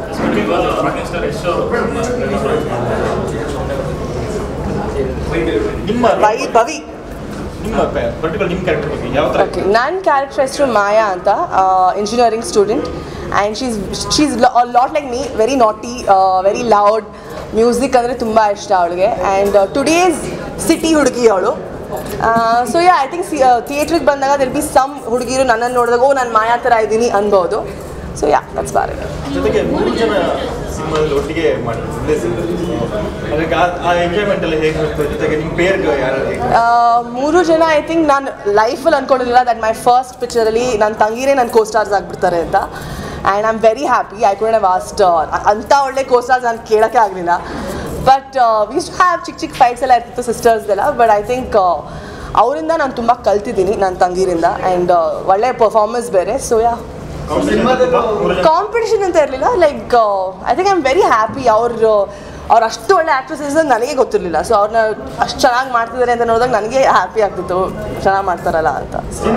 ನಿಮ್ಮ ಬೈ ಭವಿ ನಿಮ್ಮ ಪರ್ಟಿಕ್ಯುಲರ್ ನಿಮ್ಮ ಕ್ಯಾರೆಕ್ಟರ್ ಬಗ್ಗೆ ಯಾವ ಥರ ಓಕೆ ನನ್ನ ಕ್ಯಾರೆಕ್ಟರ್ ಹೆಸರು ಮಾಯಾ ಅಂತ engineering student and she's she's lot like me very naughty very loud music ಅಂದರೆ ತುಂಬ ಇಷ್ಟ ಅವಳಿಗೆ ಆ್ಯಂಡ್ ಟುಡೇಸ್ ಸಿಟಿ ಹುಡುಗಿ ಅವಳು ಸೊ ಯಾ ಐ ಥಿಂಕ್ ಥಿಯೇಟ್ರಿಗೆ ಬಂದಾಗ ದಿಲ್ ಬಿ ಸಮ್ ಹುಡುಗಿರು ನನ್ನನ್ನು ನೋಡಿದಾಗ ಓ ನಾನು ಮಾಯಾ ಥರ ಇದ್ದೀನಿ ಅನ್ಬೋದು ಸೊ ಯಾ ದಟ್ಸ್ ಬಾರ್ ಜೊತೆಗೆ ಮೂರು ಜನ ಸಿನಿಮಾದಲ್ಲಿ ಒಟ್ಟಿಗೆ ಮಾಡಿದ್ರು ಒಂದೇ ಸಿನಿಮಾ ಅದಕ್ಕೆ ಆ- ಆ ಎಂಜಾಯ್ಮೆಂಟ್ ಎಲ್ಲ ಹೇಗೆ ಇರ್ತದೆ ಜೊತೆಗೆ ನಿಮ್ಮ ಪೇರ್ಗೆ ಯಾರು ಹೇಗೆ ಮೂರು ಜನ ಐ ಥಿಂಕ್ ನಾನು ಲೈಫಲ್ಲಿ ಅಂದ್ಕೊಂಡಿರಲಿಲ್ಲ ದಟ್ ಮೈ ಫಸ್ಟ್ ಪಿಕ್ಚರಲ್ಲಿ ನನ್ನ ತಂಗಿನೇ ನನ್ನ ಕೋ ಸ್ಟಾರ್ಸ್ ಆಗಿಬಿಡ್ತಾರೆ ಅಂತ and I am very happy I could have asked ಅಂಥ ಒಳ್ಳೆ ಕೋ ಸ್ಟಾರ್ಸ್ ನಾನು ಕೇಳೋಕ್ಕೆ ಆಗಲಿಲ್ಲ ಬಟ್ ವೀಸ್ ಟು ಹ್ಯಾವ್ ಚಿಕ್ಕ ಚಿಕ್ಕ ಫೈಟ್ಸ್ ಎಲ್ಲ ಇರ್ತಿತ್ತು ಸಿಸ್ಟರ್ಸ್ದೆಲ್ಲ ಬಟ್ ಐ ಥಿಂಕ್ ಅವರಿಂದ ನಾನು ತುಂಬ ಕಲ್ತಿದ್ದೀನಿ ನನ್ನ ತಂಗಿರಿಂದ ಆ್ಯಂಡ್ ಒಳ್ಳೆ ಪರ್ಫಾರ್ಮೆನ್ಸ್ ಬೇರೆ ಸೊ ಯಾ ಕಾಂಪಿಟಿಷನ್ ಅಂತ ಇರಲಿಲ್ಲ like I think I am very happy ಅವ್ರು ಅವ್ರು ಅಷ್ಟು ಒಳ್ಳೆ ಆ್ಯಕ್ಟ್ರೆಸಸ್ ನನಗೆ ಗೊತ್ತಿರಲಿಲ್ಲ ಸೊ ಅವ್ರನ್ನ ಅಷ್ಟು ಚೆನ್ನಾಗಿ ಮಾಡ್ತಿದ್ದಾರೆ ಅಂತ ನೋಡಿದಾಗ ನನಗೆ ಹ್ಯಾಪಿ ಆಗ್ತಿತ್ತು ಚೆನ್ನಾಗಿ ಮಾಡ್ತಾರಲ್ಲ ಅಂತ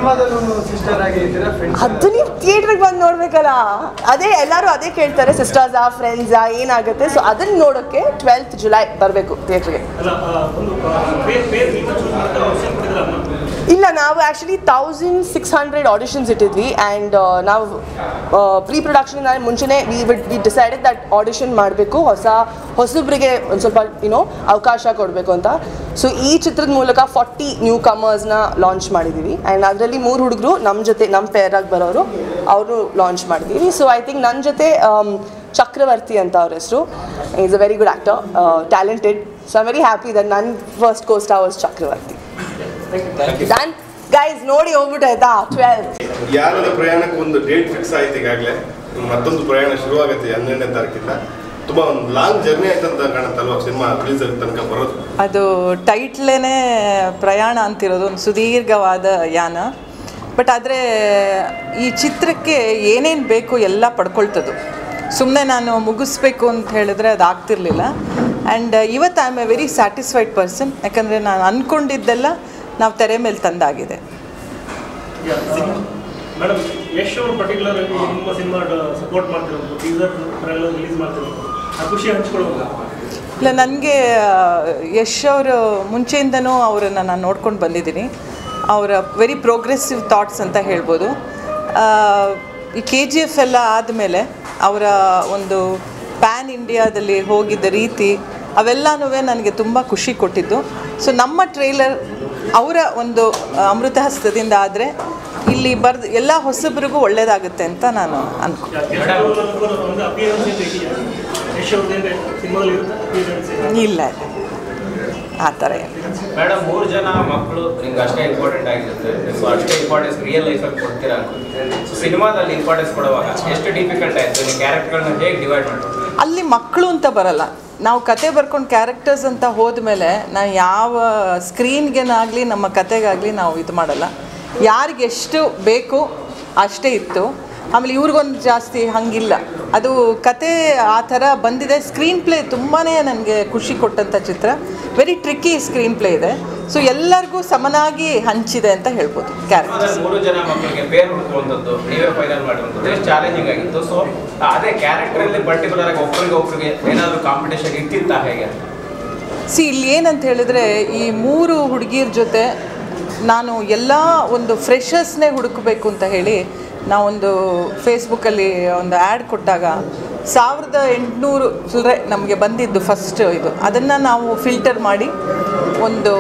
ಅದು ನೀವು ಥಿಯೇಟ್ರಿಗೆ ಬಂದು ನೋಡ್ಬೇಕಲ್ಲ ಅದೇ ಎಲ್ಲರೂ ಅದೇ ಕೇಳ್ತಾರೆ ಸಿಸ್ಟರ್ಸಾ ಫ್ರೆಂಡ್ಸಾ ಏನಾಗುತ್ತೆ ಸೊ ಅದನ್ನ ನೋಡೋಕ್ಕೆ ಟ್ವೆಲ್ತ್ ಜುಲೈ ಬರಬೇಕು ಥಿಯೇಟ್ರಿಗೆ ಅಲ್ಲ ಆ, ಒಂದು ಪೇರ್ ಪೇರ್ ನೀವು ಚೂಸ್ ಮಾಡ್ತಾರೆ ಆಪ್ಷನ್ ಕೊಟ್ಟಿದ್ರಲ್ಲ ಇಲ್ಲ ನಾವು actually thousand six hundred auditions ಇಟ್ಟಿದ್ವಿ ಆ್ಯಂಡ್ ನಾವು ಪ್ರೀ ಪ್ರೊಡಕ್ಷನ್ ಮುಂಚೆನೇ we we'd we decided that audition ಮಾಡಬೇಕು ಹೊಸ ಹೊಸಬ್ರಿಗೆ ಒಂದು ಸ್ವಲ್ಪ ಯುನೋ ಅವಕಾಶ ಕೊಡಬೇಕು ಅಂತ ಸೊ ಈ ಚಿತ್ರದ ಮೂಲಕ ಫಾರ್ಟಿ ನ್ಯೂ ಕಮರ್ಸ್ನ ಲಾಂಚ್ ಮಾಡಿದ್ದೀವಿ ಆ್ಯಂಡ್ ಅದರಲ್ಲಿ ಮೂರು ಹುಡುಗರು ನಮ್ಮ ಜೊತೆ ನಮ್ಮ ಪೇರಾಗಿ ಬರೋರು ಅವರು ಲಾಂಚ್ ಮಾಡಿದ್ದೀವಿ ಸೊ ಐ ಥಿಂಕ್ ನನ್ನ ಜೊತೆ ಆಮ್, ಚಕ್ರವರ್ತಿ ಅಂತ ಅವ್ರ ಹೆಸರು is a very good actor talented so I very happy that ನನ್ನ first costar was Chakravarthy done guys ನೋಡಿ ಹೋಗ್ಬಿಟ್ಟು ಆಯ್ತಾ ಟ್ವೆಲ್ತ್ ಯಾರದ ಪ್ರಯಾಣಕ್ಕೆ ಒಂದು ಡೇಟ್ ಫಿಕ್ಸ್ ಆಯ್ತು ಈಗಾಗಲೇ ಮತ್ತೊಂದು ಪ್ರಯಾಣ ಶುರುವಾಗುತ್ತೆ ಹನ್ನೆರಡನೇ ತಾರೀಕಿಂದ ತುಂಬಾ ಒಂದು ಲಾಂಗ್ ಜರ್ನಿ ಆಯ್ತಂತ ಕಾಣುತ್ತಲ್ವಾ ಸಿನಿಮಾ ರಿಲೀಸ್ ಆಗ ತನಕ ಬರೋದು ಅದು ಟೈಟ್ಲೇನೆ ಪ್ರಯಾಣ ಅಂತಿರೋದು ಒಂದು ಸುದೀರ್ಘವಾದ ಯಾನ ಬಟ್ ಆದರೆ ಈ ಚಿತ್ರಕ್ಕೆ ಏನೇನು ಬೇಕು ಎಲ್ಲ ಪಡ್ಕೊಳ್ತದು ಸುಮ್ಮನೆ ನಾನು ಮುಗಿಸ್ಬೇಕು ಅಂತ ಹೇಳಿದ್ರೆ ಅದು ಆಗ್ತಿರ್ಲಿಲ್ಲ ಆ್ಯಂಡ್ ಇವತ್ತು I am a very satisfied person ಯಾಕಂದರೆ ನಾನು ಅಂದ್ಕೊಂಡಿದ್ದೆಲ್ಲ ನಾವು ತೆರೆ ಮೇಲೆ ತಂದಾಗಿದೆ ಮೇಡಮ್ ಯಶ್ ಅವರು ಪರ್ಟಿಕ್ಯುಲರ್ ನಿಮ್ಮ ಸಿನಿಮಾ ಸಪೋರ್ಟ್ ಮಾಡ್ತಿರೋದು ಟೀಸರ್ ಟ್ರೈಲರ್ ರಿಲೀಸ್ ಮಾಡ್ತಿರೋದು ಆ ಖುಷಿ ಹಂಚ್ಕೊಳ್ಳೋದು ಇಲ್ಲ ನನಗೆ ಯಶ್ ಅವರು ಮುಂಚೆಯಿಂದನೂ ಅವರನ್ನು ನಾನು ನೋಡ್ಕೊಂಡು ಬಂದಿದ್ದೀನಿ ಅವರ ವೆರಿ ಪ್ರೋಗ್ರೆಸಿವ್ ಥಾಟ್ಸ್ ಅಂತ ಹೇಳ್ಬೋದು ಆ, ಈ ಕೆ ಜಿ ಎಫ್ ಎಲ್ಲ ಆದಮೇಲೆ ಅವರ ಒಂದು ಪ್ಯಾನ್ ಇಂಡಿಯಾದಲ್ಲಿ ಹೋಗಿದ್ದ ರೀತಿ ಅವೆಲ್ಲನೂ ನನಗೆ ತುಂಬ ಖುಷಿ ಕೊಟ್ಟಿದ್ದು ಸೊ ನಮ್ಮ ಟ್ರೇಲರ್ ಅವರ ಒಂದು ಅಮೃತ ಹಸ್ತದಿಂದ ಆದರೆ ಇಲ್ಲಿ ಬರ್ದು ಎಲ್ಲ ಹೊಸಬ್ರಿಗೂ ಒಳ್ಳೆಯದಾಗುತ್ತೆ ಅಂತ ನಾನು ಅನ್ಕೊ ಯಶ್ ಅವ್ರ ಒಂದು ಅಪಿಯರೆನ್ಸ್ ಏನು ಇದೆಯಾ ಯಶ್ ಅವ್ರದ್ದು ಏನು ಸಿನಿಮಾದಲ್ಲಿ ಇರುತ್ತೆ ಅಪಿಯರೆನ್ಸ್ ಇಲ್ಲ ಆ ಥರ ಏನು ಮೇಡಮ್ ಮೂರು ಜನ ಮಕ್ಕಳು ನಿಮ್ಗೆ ಅಷ್ಟೇ ಇಂಪಾರ್ಟೆಂಟ್ ಆಗಿರುತ್ತೆ ಸೊ ಅಷ್ಟೇ ಇಂಪಾರ್ಟೆನ್ಸ್ ರಿಯಲ್ ಲೈಫಲ್ಲಿ ಕೊಡ್ತೀರಾ ಅನ್ಕೊಂತೀನಿ ಸಿನಿಮಾದಲ್ಲಿ ಇಂಪಾರ್ಟೆನ್ಸ್ ಕೊಡುವಾಗ ಎಷ್ಟು ಡಿಫಿಕಲ್ಟ್ ಆಯಿತು ನೀವು ಕ್ಯಾರೆಕ್ಟರ್ಗಳನ್ನ ಹೇಗೆ ಡಿವೈಡ್ ಮಾಡ್ತೀವಿ ಅಲ್ಲಿ ಮಕ್ಕಳು ಅಂತ ಬರಲ್ಲ ನಾವು ಕತೆ ಬರ್ಕೊಂಡು ಕ್ಯಾರೆಕ್ಟರ್ಸ್ ಅಂತ ಹೋದ್ಮೇಲೆ ನಾವು ಯಾವ ಸ್ಕ್ರೀನ್ಗೆನಾಗಲಿ ನಮ್ಮ ಕತೆಗಾಗಲಿ ನಾವು ಇದು ಮಾಡಲ್ಲ ಯಾರಿಗೆ ಎಷ್ಟು ಬೇಕು ಅಷ್ಟೇ ಇತ್ತು ಆಮೇಲೆ ಇವ್ರಿಗೊಂದು ಜಾಸ್ತಿ ಹಂಗಿಲ್ಲ ಅದು ಕತೆ ಆ ಥರ ಬಂದಿದೆ ಸ್ಕ್ರೀನ್ ಪ್ಲೇ ತುಂಬಾ ನನಗೆ ಖುಷಿ ಕೊಟ್ಟಂಥ ಚಿತ್ರ ವೆರಿ ಟ್ರಿಕ್ಕಿ ಸ್ಕ್ರೀನ್ ಪ್ಲೇ ಇದೆ ಸೊ ಎಲ್ಲರಿಗೂ ಸಮನಾಗಿ ಹಂಚಿದೆ ಅಂತ ಹೇಳ್ಬೋದು ಕ್ಯಾರೆಕ್ಟರ್ ಸಿನಿಮಾದಲ್ಲಿ ಮೂರು ಜನ ಮಕ್ಕಳಿಗೆ ಪೇರ್ ಹುಡ್ಕುವಂಥದ್ದು ನೀವೇ ಫೈನಲ್ ಮಾಡಿರುವಂಥದ್ದು ಎಷ್ಟು ಚಾಲೆಂಜಿಂಗ್ ಆಗಿತ್ತು ಸೊ ಅದೇ ಕ್ಯಾರೆಕ್ಟರಲ್ಲಿ ಪರ್ಟಿಕ್ಯುಲರ್ ಆಗಿ ಒಬ್ಬರಿಗೆ ಒಬ್ಬರಿಗೆ ಏನಾದರೂ ಕಾಂಪಿಟೇಷನ್ ಇರ್ತಿತ್ತಾ ಹೇಗೆ ಅಂತ ಸಿ ಇಲ್ಲಿ ಏನಂತ ಹೇಳಿದ್ರೆ ಈ ಮೂರು ಹುಡುಗಿರ ಜೊತೆ ನಾನು ಎಲ್ಲ ಒಂದು ಫ್ರೆಷರ್ಸ್ನೇ ಹುಡುಕಬೇಕು ಅಂತ ಹೇಳಿ ನಾವೊಂದು ಫೇಸ್ಬುಕ್ಕಲ್ಲಿ ಒಂದು ಆ್ಯಡ್ ಕೊಟ್ಟಾಗ ಸಾವಿರದ ಎಂಟುನೂರು ಚಿಲ್ಲರೆ ನಮಗೆ ಬಂದಿದ್ದು ಫಸ್ಟ್ ಇದು ಅದನ್ನು ನಾವು ಫಿಲ್ಟರ್ ಮಾಡಿ ಒಂದು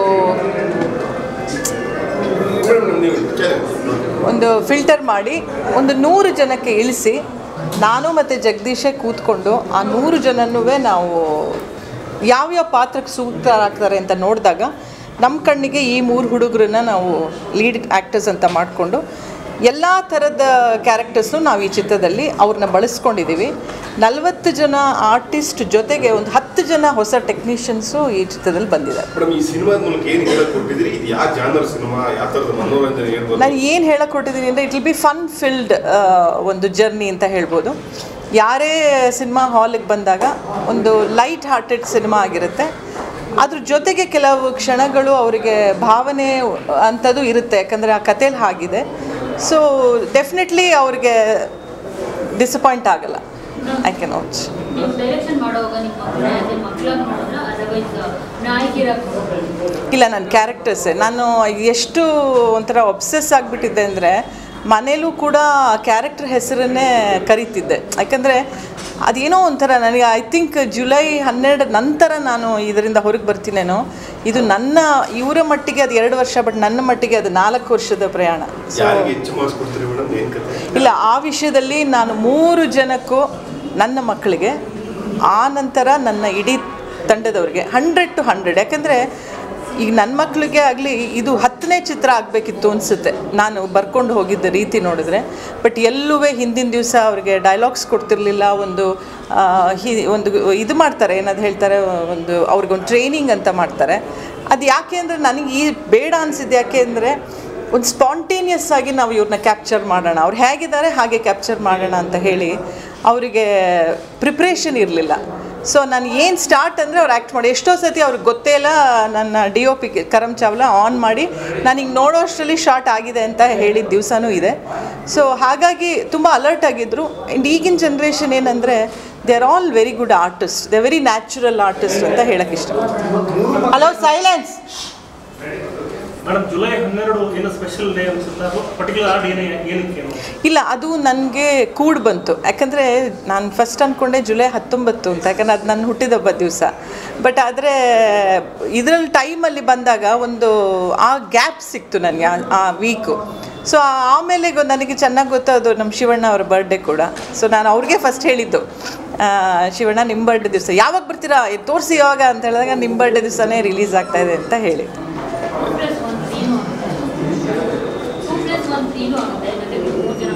ಒಂದು ಫಿಲ್ಟರ್ ಮಾಡಿ ಒಂದು ನೂರು ಜನಕ್ಕೆ ಇಳಿಸಿ ನಾನು ಮತ್ತು ಜಗದೀಶೇ ಕೂತ್ಕೊಂಡು ಆ ನೂರು ಜನನೂ ನಾವು ಯಾವ್ಯಾವ ಪಾತ್ರಕ್ಕೆ ಸೂಕ್ತರಾಗ್ತಾರೆ ಅಂತ ನೋಡಿದಾಗ ನಮ್ಮ ಕಣ್ಣಿಗೆ ಈ ಮೂರು ಹುಡುಗರನ್ನ ನಾವು ಲೀಡ್ ಆ್ಯಕ್ಟರ್ಸ್ ಅಂತ ಮಾಡಿಕೊಂಡು ಎಲ್ಲ ಥರದ ಕ್ಯಾರೆಕ್ಟರ್ಸ್ನು ನಾವು ಈ ಚಿತ್ರದಲ್ಲಿ ಅವ್ರನ್ನ ಬಳಸ್ಕೊಂಡಿದ್ದೀವಿ ನಲವತ್ತು ಜನ ಆರ್ಟಿಸ್ಟ್ ಜೊತೆಗೆ ಒಂದು ಹತ್ತು ಜನ ಹೊಸ ಟೆಕ್ನಿಷಿಯನ್ಸು ಈ ಚಿತ್ರದಲ್ಲಿ ಬಂದಿದ್ದಾರೆ ಮೇಡಮ್ ಈ ಸಿನಿಮಾದ ಮೂಲಕ ಏನು ಹೇಳಕ್ ಕೊಟ್ಟಿದ್ರಿ ಇದು ಯಾವ ಜಾನರ್ ಸಿನಿಮಾ ಯಾವ ಥರದ ಮನೋರಂಜನೆ ಇರ್ಬೋದು ನಾನು ಏನು ಹೇಳಕ್ಕೆ ಕೊಟ್ಟಿದ್ದೀನಿ ಅಂದರೆ it will be fun filled ಒಂದು ಜರ್ನಿ ಅಂತ ಹೇಳ್ಬೋದು ಯಾರೇ ಸಿನಿಮಾ ಹಾಲಿಗೆ ಬಂದಾಗ ಒಂದು ಲೈಟ್ ಹಾರ್ಟೆಡ್ ಸಿನಿಮಾ ಆಗಿರುತ್ತೆ ಅದ್ರ ಜೊತೆಗೆ ಕೆಲವು ಕ್ಷಣಗಳು ಅವರಿಗೆ ಭಾವನೆ ಅಂಥದ್ದು ಇರುತ್ತೆ ಯಾಕಂದರೆ ಆ ಕಥೆಯಲ್ಲಿ ಹಾಗಿದೆ ಸೊ ಡೆಫಿನೆಟ್ಲಿ ಅವ್ರಿಗೆ ಡಿಸಪಾಯಿಂಟ್ ಆಗಲ್ಲ ಐ ಕ್ಯಾನ್ ವಾಚ್ ನೀವು ಡೈರೆಕ್ಷನ್ ಮಾಡುವಾಗ ನಿಮ್ಮ ಮಕ್ಕಳನ್ನ ಅದೇ ಮಕ್ಕಳಾಗಿ ಮಾಡೋಣ ಅದರ್ವೈಸ್ ನಾಯಕಿರಾಗಿ ಇಲ್ಲ ನನ್ನ ಕ್ಯಾರೆಕ್ಟರ್ಸೇ ನಾನು ಎಷ್ಟು ಒಂಥರ ಒಬ್ಸೆಸ್ ಆಗಿಬಿಟ್ಟಿದ್ದೆ ಅಂದರೆ ಮನೇಲೂ ಕೂಡ ಕ್ಯಾರೆಕ್ಟರ್ ಹೆಸರನ್ನೇ ಕರಿತಿದ್ದೆ ಯಾಕಂದರೆ ಅದೇನೋ ಒಂಥರ ನನಗೆ ಐ ಥಿಂಕ್ ಜುಲೈ ಹನ್ನೆರಡು ನಂತರ ನಾನು ಇದರಿಂದ ಹೊರಗೆ ಬರ್ತೀನೇನೋ ಇದು ನನ್ನ ಇವರ ಮಟ್ಟಿಗೆ ಅದು ಎರಡು ವರ್ಷ ಬಟ್ ನನ್ನ ಮಟ್ಟಿಗೆ ಅದು ನಾಲ್ಕು ವರ್ಷದ ಪ್ರಯಾಣ ಸೊ ಯಾರಿಗೆ ಹೆಚ್ಚು ಮಾರ್ಕ್ಸ್ ಕೊಡ್ತೀರಿ ಮೇಡಮ್ ಏನ್ ಕತೆ ಇಲ್ಲ ಆ ವಿಷಯದಲ್ಲಿ ನಾನು ಮೂರು ಜನಕ್ಕೂ ನನ್ನ ಮಕ್ಕಳಿಗೆ ಆ ನಂತರ ನನ್ನ ಇಡೀ ತಂಡದವ್ರಿಗೆ ಹಂಡ್ರೆಡ್ ಟು ಹಂಡ್ರೆಡ್ ಯಾಕಂದರೆ ಈಗ ನನ್ನ ಮಕ್ಕಳಿಗೆ ಆಗಲಿ ಇದು ಹತ್ತನೇ ಚಿತ್ರ ಆಗಬೇಕಿತ್ತು ಅನಿಸುತ್ತೆ ನಾನು ಬರ್ಕೊಂಡು ಹೋಗಿದ್ದ ರೀತಿ ನೋಡಿದ್ರೆ ಬಟ್ ಎಲ್ಲೂ ಹಿಂದಿನ ದಿವಸ ಅವ್ರಿಗೆ ಡೈಲಾಗ್ಸ್ ಕೊಡ್ತಿರ್ಲಿಲ್ಲ ಒಂದು ಆ, ಹಿ- ಒಂದು ಇದು ಮಾಡ್ತಾರೆ ಏನದು ಹೇಳ್ತಾರೆ ಒಂದು ಅವ್ರಿಗೊಂದು ಟ್ರೈನಿಂಗ್ ಅಂತ ಮಾಡ್ತಾರೆ ಅದು ಯಾಕೆ ಅಂದರೆ ನನಗೆ ಈ ಬೇಡ ಅನಿಸಿದ್ದು ಯಾಕೆ ಅಂದರೆ ಒಂದು ಸ್ಪಾಂಟೇನಿಯಸ್ ಆಗಿ ನಾವು ಇವ್ರನ್ನ ಕ್ಯಾಪ್ಚರ್ ಮಾಡೋಣ ಅವ್ರು ಹೇಗಿದ್ದಾರೆ ಹಾಗೆ ಕ್ಯಾಪ್ಚರ್ ಮಾಡೋಣ ಅಂತ ಹೇಳಿ ಅವರಿಗೆ ಪ್ರಿಪ್ರೇಷನ್ ಇರಲಿಲ್ಲ ಸೊ ನಾನು ಏನು ಸ್ಟಾರ್ಟ್ ಅಂದರೆ ಅವ್ರು ಆ್ಯಕ್ಟ್ ಮಾಡಿ ಎಷ್ಟೋ ಸತಿ ಅವ್ರಿಗೆ ಗೊತ್ತೇ ಇಲ್ಲ ನನ್ನ D O P Karam Chawla on ಮಾಡಿ ನಾನು ಹಿಂಗೆ ನೋಡೋ ಅಷ್ಟರಲ್ಲಿ ಶಾರ್ಟ್ ಆಗಿದೆ ಅಂತ ಹೇಳಿದ ದಿವಸನೂ ಇದೆ ಸೊ ಹಾಗಾಗಿ ತುಂಬ ಅಲರ್ಟ್ ಆಗಿದ್ದರು ಆ್ಯಂಡ್ ಈಗಿನ ಜನ್ರೇಷನ್ ಏನಂದರೆ they are all very good artist they very natural artist ಅಂತ ಹೇಳಕ್ಕೆ ಇಷ್ಟಪಡ್ತೀನಿ ಹಲೋ ಸೈಲೆನ್ಸ್ ಮೇಡಮ್ ಜುಲೈ ಹನ್ನೆರಡು ಏನೋ ಸ್ಪೆಷಲ್ ಡೇ ಅನ್ಸುತ್ತೆ ಅದು ಪರ್ಟಿಕ್ಯುಲರ್ ಆರ್ಡ್ ಏನೇ ಏನಕ್ಕೆ ಇಲ್ಲ ಅದು ನನಗೆ ಕೂಡ್ ಬಂತು ಯಾಕಂದರೆ ನಾನು ಫಸ್ಟ್ ಅಂದ್ಕೊಂಡೆ ಜುಲೈ ಹತ್ತೊಂಬತ್ತು ಅಂತ ಯಾಕಂದ್ರೆ ಅದು ನನ್ನ ಹುಟ್ಟಿದಬ್ಬ ದಿವಸ ಬಟ್ ಆದರೆ ಇದರಲ್ಲಿ ಟೈಮಲ್ಲಿ ಬಂದಾಗ ಒಂದು ಆ ಗ್ಯಾಪ್ ಸಿಕ್ತು ನನಗೆ ಆ ವೀಕು ಸೊ ಆಮೇಲೆ ಗೊ- ನನಗೆ ಚೆನ್ನಾಗಿ ಗೊತ್ತು ಅದು ನಮ್ಮ ಶಿವಣ್ಣ ಅವರ ಬರ್ಡೇ ಕೂಡ ಸೊ ನಾನು ಅವ್ರಿಗೆ ಫಸ್ಟ್ ಹೇಳಿದ್ದು ಆ, ಶಿವಣ್ಣ ನಿಮ್ಮ ಬರ್ಡೇ ದಿವಸ ಯಾವಾಗ ಬರ್ತೀರಾ ತೋರಿಸಿ ಯಾವಾಗ ಅಂತ ಹೇಳಿದಾಗ ನಿಮ್ಮ ಬರ್ಡೇ ದಿವಸನೇ ರಿಲೀಸ್ ಆಗ್ತಾ ಇದೆ ಅಂತ ಹೇಳಿ ಟೂ ಪ್ಲಸ್ ಒನ್ ತ್ರೀನು ಆಗುತ್ತೆ ಟೂ ಪ್ಲಸ್ ಒನ್ ತ್ರೀನು ಆಗುತ್ತೆ ಜೊತೆಗೆ ಮೂರು ಜನ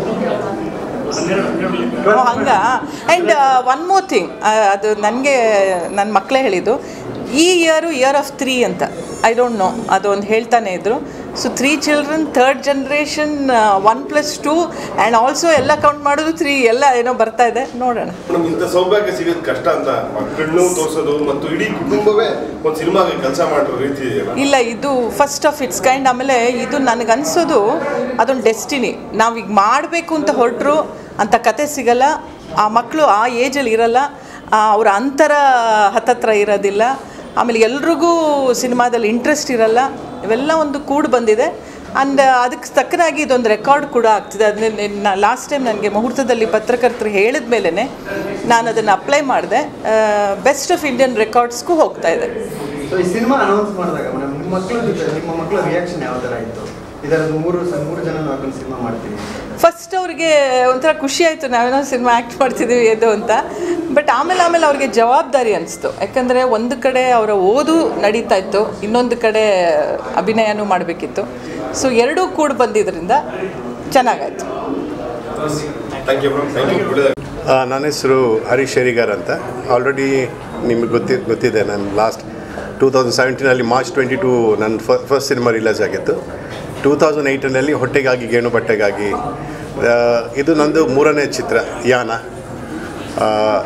ಮಕ್ಕಳು ಓ ಹಂಗ ಆ್ಯಂಡ್ ಒನ್ ಮೋರ್ ಥಿಂಗ್ ಅದು ನನಗೆ ನನ್ನ ಮಕ್ಕಳೇ ಹೇಳಿದ್ದು ಈ ಇಯರು ಇಯರ್ ಆಫ್ ತ್ರೀ ಅಂತ ಐ ಡೋಂಟ್ ನೋ ಅದೊಂದು ಹೇಳ್ತಾನೆ ಇದ್ರು so three children third generation one plus two and also ಎಲ್ಲ ಕೌಂಟ್ ಮಾಡೋದು ತ್ರೀ ಎಲ್ಲ ಏನೋ ಬರ್ತಾ ಇದೆ ನೋಡೋಣ ಮೇಡಮ್ ಇಂಥ ಸೌಭಾಗ್ಯ ಸಿಗೋದು ಕಷ್ಟ ಅಂತ ಮಕ್ಕಳನ್ನು ತೋರಿಸೋದು ಮತ್ತು ಇಡೀ ಕುಟುಂಬವೇ ಒಂದು ಸಿನಿಮಾಗೆ ಕೆಲಸ ಮಾಡೋ ರೀತಿ ಇದೆಯಲ್ಲ ಇಲ್ಲ ಇದು ಫಸ್ಟ್ ಆಫ್ ಇಟ್ಸ್ ಕೈಂಡ್ ಆಮೇಲೆ ಇದು ನನಗನ್ಸೋದು ಅದೊಂದು ಡೆಸ್ಟಿನಿ ನಾವೀಗ ಮಾಡಬೇಕು ಅಂತ ಹೊರಟ್ರು ಅಂಥ ಕತೆ ಸಿಗಲ್ಲ ಆ ಮಕ್ಕಳು ಆ ಏಜಲ್ಲಿ ಇರಲ್ಲ ಆ, ಅವ್ರ ಅಂತರ ಹತ್ತತ್ರ ಇರೋದಿಲ್ಲ ಆಮೇಲೆ ಎಲ್ರಿಗೂ ಸಿನಿಮಾದಲ್ಲಿ ಇಂಟ್ರೆಸ್ಟ್ ಇರಲ್ಲ ಇವೆಲ್ಲ ಒಂದು ಕೂಡು ಬಂದಿದೆ ಆ್ಯಂಡ್ ಅದಕ್ಕೆ ತಕ್ಕನಾಗಿ ಇದೊಂದು ರೆಕಾರ್ಡ್ ಕೂಡ ಆಗ್ತಿದೆ ಅದನ್ನ ಲಾಸ್ಟ್ ಟೈಮ್ ನನಗೆ ಮುಹೂರ್ತದಲ್ಲಿ ಪತ್ರಕರ್ತರು ಹೇಳಿದ ಮೇಲೇ ನಾನು ಅದನ್ನು ಅಪ್ಲೈ ಮಾಡಿದೆ ಬೆಸ್ಟ್ ಆಫ್ ಇಂಡಿಯನ್ ರೆಕಾರ್ಡ್ಸ್ಗೂ ಹೋಗ್ತಾ ಇದೆ ಸೊ ಈ ಸಿನಿಮಾ ಅನೌನ್ಸ್ ಮಾಡಿದಾಗ ಮೇಡಮ್ ನಿಮ್ಮ ಮಕ್ಕಳ ಜೊತೆ ನಿಮ್ಮ ಮಕ್ಕಳ ರಿಯಾಕ್ಷನ್ ಯಾವ ಥರ ಇತ್ತು ಇದರದ್ದು ಮೂರು ಸ- ಮೂರು ಜನ ನಾವು ಸಿನಿಮಾ ಮಾಡ್ತೀವಿ ಫಸ್ಟ್ ಅವ್ರಿಗೆ ಒಂಥರ ಖುಷಿ ಆಯಿತು ನಾವೇನೋ ಸಿನಿಮಾ ಆ್ಯಕ್ಟ್ ಮಾಡ್ತಿದ್ದೀವಿ ಇದು ಅಂತ ಬಟ್ ಆಮೇಲೆ ಆಮೇಲೆ ಅವ್ರಿಗೆ ಜವಾಬ್ದಾರಿ ಅನಿಸ್ತು ಯಾಕಂದರೆ ಒಂದು ಕಡೆ ಅವರ ಓದು ನಡೀತಾ ಇತ್ತು ಇನ್ನೊಂದು ಕಡೆ ಅಭಿನಯನೂ ಮಾಡಬೇಕಿತ್ತು ಸೊ ಎರಡೂ ಕೂಡ ಬಂದಿದ್ದರಿಂದ ಚೆನ್ನಾಗಾಯ್ತು thank you madam thank you ಒಳ್ಳೆಯದಾಗಿ ಆ, ನನ್ನ ಹೆಸರು ಹರೀಶ್ ಶೇರಿಗಾರ್ ಅಂತ ಆಲ್ರೆಡಿ ನಿಮಗೆ ಗೊತ್ತಿ ಗೊತ್ತಿದೆ ನಾನು ಲಾಸ್ಟ್ ಟೂ ತೌಸಂಡ್ ಸೆವೆಂಟೀನಲ್ಲಿ ಮಾರ್ಚ್ ಟ್ವೆಂಟಿ ಟೂ ನನ್ನ ಫಸ್ಟ್ ಸಿನಿಮಾ ರಿಲೀಸ್ ಆಗಿತ್ತು ಟೂ ತೌಸಂಡ್ ಏಯ್ಟನಲ್ಲಿ ಹೊಟ್ಟೆಗಾಗಿ ಗೇಣು ಬಟ್ಟೆಗಾಗಿ ಆ, ಇದು ನಂದು ಮೂರನೇ ಚಿತ್ರ ಯಾನ ಆ,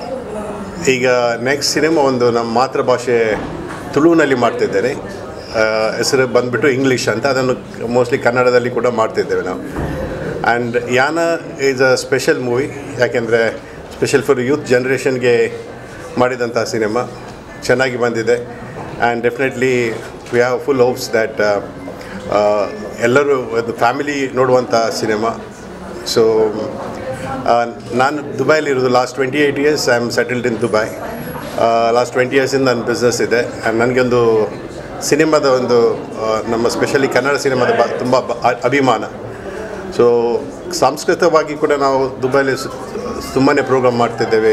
ಈಗ ನೆಕ್ಸ್ಟ್ ಸಿನಿಮಾ ಒಂದು ನಮ್ಮ ಮಾತೃಭಾಷೆ ತುಳುವಿನಲ್ಲಿ ಮಾಡ್ತಿದ್ದೇನೆ ಆ, ಹೆಸರು ಬಂದುಬಿಟ್ಟು ಇಂಗ್ಲೀಷ್ ಅಂತ ಅದನ್ನು ಮೋಸ್ಟ್ಲಿ ಕನ್ನಡದಲ್ಲಿ ಕೂಡ ಮಾಡ್ತಿದ್ದೇವೆ ನಾವು and Yaana is a special movie ಯಾಕೆಂದರೆ ಸ್ಪೆಷಲ್ ಫಾರ್ ಯೂತ್ ಜನ್ರೇಷನ್ಗೆ ಮಾಡಿದಂಥ ಸಿನಿಮಾ ಚೆನ್ನಾಗಿ ಬಂದಿದೆ and definitely we have full hopes that ಎಲ್ಲರೂ ಒಂದು ಫ್ಯಾಮಿಲಿ ನೋಡುವಂಥ ಸಿನಿಮಾ ಸೊ ನಾನು ದುಬೈಲಿರೋದು last twenty eight years I am settled in Dubai last twenty ಇಯರ್ಸಿಂದ ನನ್ನ ಬಿಸ್ನೆಸ್ ಇದೆ ಆ್ಯಂಡ್ ನನಗೊಂದು ಸಿನಿಮಾದ ಒಂದು ಆ, ನಮ್ಮ ಸ್ಪೆಷಲಿ ಕನ್ನಡ ಸಿನಿಮಾದ ಬ ತುಂಬ ಬ- ಅ- ಅಭಿಮಾನ ಸೊ ಸಾಂಸ್ಕೃತಿಕವಾಗಿ ಕೂಡ ನಾವು ದುಬೈಲಿ ತುಂಬಾ ಪ್ರೋಗ್ರಾಮ್ ಮಾಡ್ತಿದ್ದೇವೆ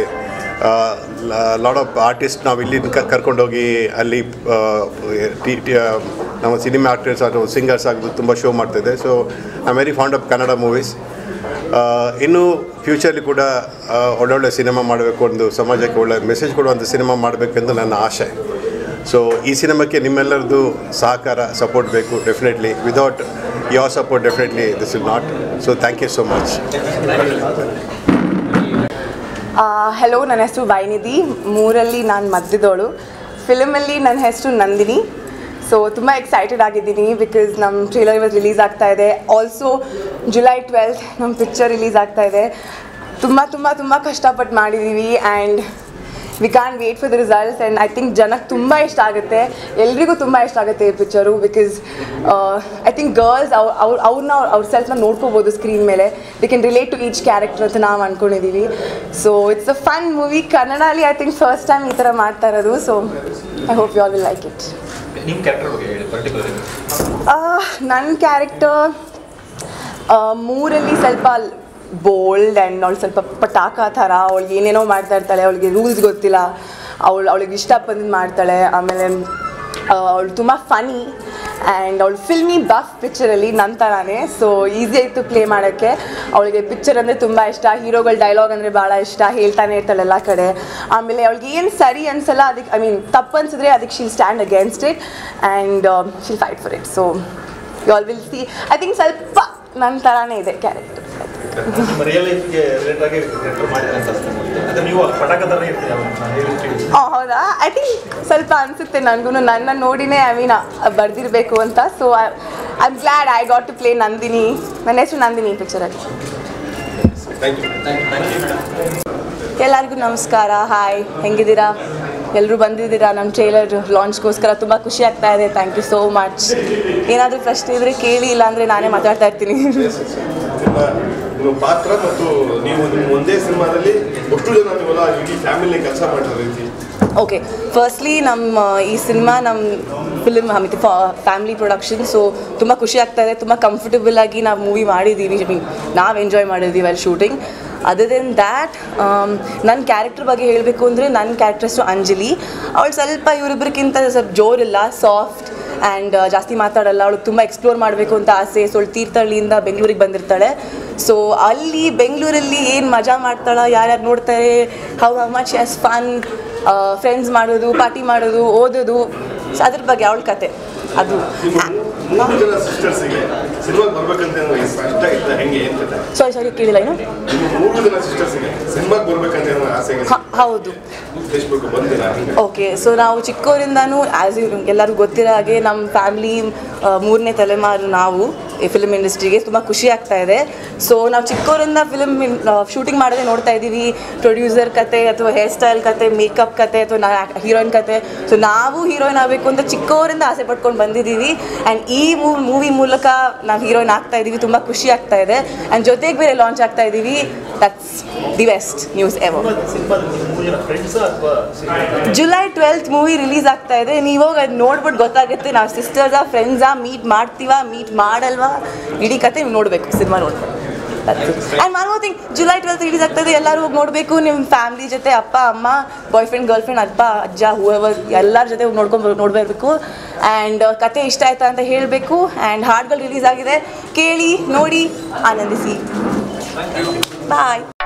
ಲಾಡ್ ಆಫ್ ಆರ್ಟಿಸ್ಟ್ ನಾವು ಇಲ್ಲಿ ಕರ್ಕೊಂಡೋಗಿ ಅಲ್ಲಿ ಆ, ಟಿ ಟಿ- ಆ, ನಮ್ಮ ಸಿನಿಮಾ ಆಕ್ಟರ್ಸ್ ಅಥವಾ ಸಿಂಗರ್ಸ್ ಆಗೋದು ತುಂಬ ಶೋ ಮಾಡ್ತಿದ್ದೆ so I very fond of Kannada movies ಇನ್ನು ಫ್ಯೂಚರ್ಲಿ ಕೂಡ ಆ, ಒಳ್ಳೊಳ್ಳೆ ಸಿನಿಮಾ ಮಾಡಬೇಕು ಒಂದು ಸಮಾಜಕ್ಕೆ ಒಳ್ಳೆ ಮೆಸೇಜ್ ಕೊಡುವಂಥ ಸಿನಿಮಾ ಮಾಡಬೇಕೆಂದು ನನ್ನ ಆಶೆ ಸೊ ಈ ಸಿನಿಮಾಕ್ಕೆ ನಿಮ್ಮೆಲ್ಲರದ್ದು ಸಹಕಾರ ಸಪೋರ್ಟ್ ಬೇಕು definitely without your support definitely this will not so thank you so much hello ನನ್ನ ಹೆಸರು ವೈನಿಧಿ ಮೂರಲ್ಲಿ ನಾನು ಮಧ್ಯದವಳು ಫಿಲಮಲ್ಲಿ ನನ್ನ ಹೆಸರು ನಂದಿನಿ ಸೊ ತುಂಬ ಎಕ್ಸೈಟೆಡ್ ಆಗಿದ್ದೀನಿ ಬಿಕಾಸ್ ನಮ್ಮ ಟ್ರೇಲರ್ ಇವತ್ತು ರಿಲೀಸ್ ಆಗ್ತಾ ಇದೆ ಆಲ್ಸೋ ಜುಲೈ ಟ್ವೆಲ್ತ್ ನಮ್ಮ ಪಿಕ್ಚರ್ ರಿಲೀಸ್ ಆಗ್ತಾ ಇದೆ ತುಂಬ ತುಂಬ ತುಂಬ ಕಷ್ಟಪಟ್ಟು ಮಾಡಿದ್ದೀವಿ and we can wait for the results and I think ಜನಕ್ಕೆ ತುಂಬ ಇಷ್ಟ ಆಗುತ್ತೆ ಎಲ್ರಿಗೂ ತುಂಬ ಇಷ್ಟ ಆಗುತ್ತೆ ಈ picture because I think girls ಅವ್ರು ಅವ್ರು ಅವ್ರನ್ನ ಅವ್ರ ಸೆಲ್ಫ್ನ ನೋಡ್ಕೋಬೋದು ಸ್ಕ್ರೀನ್ ಮೇಲೆ they can relate to each character ಅಂತ ನಾವು ಅಂದ್ಕೊಂಡಿದ್ದೀವಿ so it's a fun movie ಕನ್ನಡಲ್ಲಿ ಐ ಥಿಂಕ್ ಫಸ್ಟ್ ಟೈಮ್ ಈ ಥರ ಮಾಡ್ತಾ ಇರೋದು so I hope you all will like it ನಿಮ್ಮ ಕ್ಯಾರೆಕ್ಟರ್ ಬಗ್ಗೆ ಹೇಳಿ ಪರ್ಟಿಕ್ಯುಲರ್ ನನ್ನ ಕ್ಯಾರೆಕ್ಟರ್ ಮೂರಲ್ಲಿ ಸ್ವಲ್ಪ ಬೋಲ್ಡ್ ಆ್ಯಂಡ್ ಅವಳು ಸ್ವಲ್ಪ ಪಟಾಕ ಥರ ಅವಳಿಗೆ ಏನೇನೋ ಮಾಡ್ತಾ ಇರ್ತಾಳೆ ಅವಳಿಗೆ ರೂಲ್ಸ್ ಗೊತ್ತಿಲ್ಲ ಅವಳು ಅವಳಿಗೆ ಇಷ್ಟ ಬಂದಿದ್ದು ಮಾಡ್ತಾಳೆ ಆಮೇಲೆ ಅವಳು ತುಂಬ ಫನಿ ಆ್ಯಂಡ್ ಅವಳು ಫಿಲ್ಮಿ ಬಫ್ ಪಿಕ್ಚರಲ್ಲಿ ನನ್ನ ಥರನೇ ಸೊ ಈಸಿ ಆಯಿತು ಪ್ಲೇ ಮಾಡೋಕ್ಕೆ ಅವಳಿಗೆ ಪಿಕ್ಚರ್ ಅಂದರೆ ತುಂಬ ಇಷ್ಟ ಹೀರೋಗಳ ಡೈಲಾಗ್ ಅಂದರೆ ಭಾಳ ಇಷ್ಟ ಹೇಳ್ತಾನೆ ಇರ್ತಾಳೆ ಎಲ್ಲ ಕಡೆ ಆಮೇಲೆ ಅವಳಿಗೆ ಏನು ಸರಿ ಅನ್ಸಲ್ಲ ಅದಕ್ಕೆ ಐ ಮೀನ್ ತಪ್ಪು ಅನ್ಸಿದ್ರೆ ಅದಕ್ಕೆ she'll stand against it and she'll fight for it so you all will see I think ಸ್ವಲ್ಪ ನನ್ನ ಥರನೇ ಇದೆ ಕ್ಯಾರೆಕ್ಟರ್ ನಿಮ್ಮ ರಿಯಲ್ ಲೈಫ್ಗೆ ರಿಲೇಟ್ ಆಗಿ ಕ್ಯಾರೆಕ್ಟರ್ ಮಾಡಿದ್ರೆ ಅಂತ ಅನ್ಸುತ್ತೆ ಅದೇ ನೀವು ಪಟಾಕ ಥರ ಇರ್ತೀರ ಹೇಳಿ ಹಾಂ ಹೌದಾ ಐ ಥಿಂಕ್ ಸ್ವಲ್ಪ ಅನಿಸುತ್ತೆ ನನಗೂ ನನ್ನ ನೋಡಿನೇ ಐ ಮೀನ್ ಬರ್ದಿರಬೇಕು ಅಂತ so I am glad I got to play Nandini ನನ್ನ ಹೆಸರು ನಂದಿನಿ ಪಿಕ್ಚರಲ್ಲಿ ಎಲ್ಲರಿಗೂ ನಮಸ್ಕಾರ ಹಾಯ್ ಹೆಂಗಿದ್ದೀರಾ ಎಲ್ಲರೂ ಬಂದಿದ್ದೀರಾ ನಮ್ಮ ಟ್ರೇಲರ್ ಲಾಂಚ್ಗೋಸ್ಕರ ತುಂಬ ಖುಷಿ ಆಗ್ತಾ ಇದೆ ಥ್ಯಾಂಕ್ ಯು ಸೋ ಮಚ್ ಏನಾದರೂ ಪ್ರಶ್ನೆ ಇದ್ದರೆ ಕೇಳಿ ಇಲ್ಲಾಂದರೆ ನಾನೇ ಮಾತಾಡ್ತಾ ಇರ್ತೀನಿ ನಿಮ್ಮ ನಿಮ್ಮ ಪಾತ್ರ ಮತ್ತು ನೀವು ನಿಮ್ಮ ಒಂದೇ ಸಿನಿಮಾದಲ್ಲಿ ಎಷ್ಟು ಜನ ನೀವೆಲ್ಲ ಇಡೀ ಫ್ಯಾಮಿಲಿ ಕೆಲಸ ಮಾಡಿರೋ ರೀತಿ ಓಕೆ ಫಸ್ಟ್ಲಿ ನಮ್ಮ ಈ ಸಿನಿಮಾ ನಮ್ಮ ಫಿಲ್ಮ್ ಮತ್ತು ಫ್ಯಾಮಿಲಿ ಪ್ರೊಡಕ್ಷನ್ ಸೊ ತುಂಬ ಖುಷಿ ಆಗ್ತಾ ಇದೆ ತುಂಬ ಕಂಫರ್ಟಬಲ್ ಆಗಿ ನಾವು ಮೂವಿ ಮಾಡಿದ್ದೀವಿ ಐ ಮೀನ್ ನಾವು ಎಂಜಾಯ್ ಮಾಡಿದ್ದೀವಿ ಅಲ್ಲಿ ಶೂಟಿಂಗ್ ಅದರ್ ದೆನ್ ದ್ಯಾಟ್ ನನ್ನ ಕ್ಯಾರೆಕ್ಟರ್ ಬಗ್ಗೆ ಹೇಳಬೇಕು ಅಂದರೆ ನನ್ನ ಕ್ಯಾರೆಕ್ಟರ್ ಹೆಸರು ಅಂಜಲಿ ಅವಳು ಸ್ವಲ್ಪ ಇವರಿಬ್ಬರಿಗಿಂತ ಸ್ವಲ್ಪ ಜೋರಿಲ್ಲ ಸಾಫ್ಟ್ ಆ್ಯಂಡ್ ಜಾಸ್ತಿ ಮಾತಾಡಲ್ಲ ಅವಳಿಗೆ ತುಂಬ ಎಕ್ಸ್ಪ್ಲೋರ್ ಮಾಡಬೇಕು ಅಂತ ಆಸೆ ಸೊ ಅವಳು ತೀರ್ಥಹಳ್ಳಿಯಿಂದ ಬೆಂಗಳೂರಿಗೆ ಬಂದಿರ್ತಾಳೆ ಸೊ ಅಲ್ಲಿ ಬೆಂಗಳೂರಲ್ಲಿ ಏನು ಮಜಾ ಮಾಡ್ತಾಳೆ ಯಾರ್ಯಾರು ನೋಡ್ತಾರೆ how how much is fun friends ಮಾಡೋದು ಪಾರ್ಟಿ ಮಾಡೋದು ಓದೋದು ಸೊ ಅದ್ರ ಬಗ್ಗೆ ಅವಳ ಕತೆ ಅದು ಮೂರು ಜನ ಸಿಸ್ಟರ್ಸಿಗೆ ಸಿನಿಮಾಗೆ ಬರ್ಬೇಕಂತ ಏನೋ ಇಷ್ಟ ಇತ್ತ ಹೆಂಗೆ ಏನ್ ಕತೆ ಸಾರಿ ಸಾರಿ ಕೇಳಿಲ್ಲ ಏನು ನಿಮ್ಮ ಮೂರು ಜನ ಸಿಸ್ಟರ್ಸಿಗೆ ಸಿನಿಮಾಗೆ ಬರ್ಬೇಕಂತ ಏನೋ ಆಸೆ ಹ- ಹೌದು ಫೇಸ್ಬುಕ್ ಬಂದಿಲ್ಲ ಹಂಗೆ ಓಕೆ ಸೊ ನಾವು ಚಿಕ್ಕವರಿಂದನೂ ಆ್ಯಸ್ ಎಲ್ಲರಿಗೂ ಗೊತ್ತಿರೋ ಹಾಗೆ ನಮ್ಮ ಫ್ಯಾಮ್ಲಿ ಮೂರನೇ ತಲೆಮಾರು ನಾವು ಈ ಫಿಲ್ಮ್ ಇಂಡಸ್ಟ್ರಿಗೆ ತುಂಬ ಖುಷಿ ಆಗ್ತಾ ಇದೆ ಸೊ ನಾವು ಚಿಕ್ಕವರಿಂದ ಫಿಲ್ಮ್ ಶೂಟಿಂಗ್ ಮಾಡೋದೇ ನೋಡ್ತಾ ಇದ್ದೀವಿ ಪ್ರೊಡ್ಯೂಸರ್ ಕತೆ ಅಥವಾ ಹೇರ್ ಸ್ಟೈಲ್ ಕತೆ ಮೇಕಪ್ ಕತೆ ಅಥವಾ ನಾ ಹೀರೋಯಿನ್ ಕತೆ ಸೊ ನಾವು ಹೀರೋಯಿನ್ ಆಗಬೇಕು ಅಂತ ಚಿಕ್ಕವರಿಂದ ಆಸೆ ಪಟ್ಕೊಂಡು ಬಂದಿದ್ದೀವಿ ಆ್ಯಂಡ್ ಈ ಮೂವಿ ಮೂಲಕ ನಾವು ಹೀರೋಯಿನ್ ಆಗ್ತಾ ಇದ್ದೀವಿ ತುಂಬ ಖುಷಿ ಆಗ್ತಾ ಇದೆ ಆ್ಯಂಡ್ ಜೊತೆಗೆ ಬೇರೆ ಲಾಂಚ್ ಆಗ್ತಾ ಇದ್ದೀವಿ that's the best news ever ಸಿನಿಮಾದಲ್ಲಿ ಮೂರು ಜನ ಫ್ರೆಂಡ್ಸ್ ಅಥವಾ ಜುಲೈ ಟ್ವೆಲ್ತ್ ಮೂವಿ ರಿಲೀಸ್ ಆಗ್ತಾ ಇದೆ ನೀವು ಹೋಗಿ ಅದು ನೋಡ್ಬಿಟ್ಟು ಗೊತ್ತಾಗುತ್ತೆ ನಾವು ಸಿಸ್ಟರ್ಸಾ ಫ್ರೆಂಡ್ಸಾ ಮೀಟ್ ಮಾಡ್ತೀವಾ ಮೀಟ್ ಮಾಡಲ್ವಾ ಇಡೀ ಕತೆ ನೀವು ನೋಡಬೇಕು ಸಿನಿಮಾ ನೋಡ್ಬೇಕು and one more thing July twelfth release ಆಗ್ತಾ ಇದೆ ಎಲ್ಲರೂ ಹೋಗಿ ನೋಡಬೇಕು ನಿಮ್ಮ ಫ್ಯಾಮಿಲಿ ಜೊತೆ ಅಪ್ಪ ಅಮ್ಮ ಬಾಯ್ ಫ್ರೆಂಡ್ ಗರ್ಲ್ ಫ್ರೆಂಡ್ ಅಪ್ಪ ಅಜ್ಜ ಹೂವರ್ ಎಲ್ಲರ ಜೊತೆ ಹೋಗಿ ನೋಡ್ಕೊಂಡು ನೋಡಬೇಕು ಆ್ಯಂಡ್ ಕತೆ ಇಷ್ಟ ಆಯ್ತಾ ಅಂತ ಹೇಳಬೇಕು ಆ್ಯಂಡ್ ಹಾಡುಗಳು ರಿಲೀಸ್ ಆಗಿದೆ ಕೇಳಿ ನೋಡಿ ಆನಂದಿಸಿ ಬಾಯ್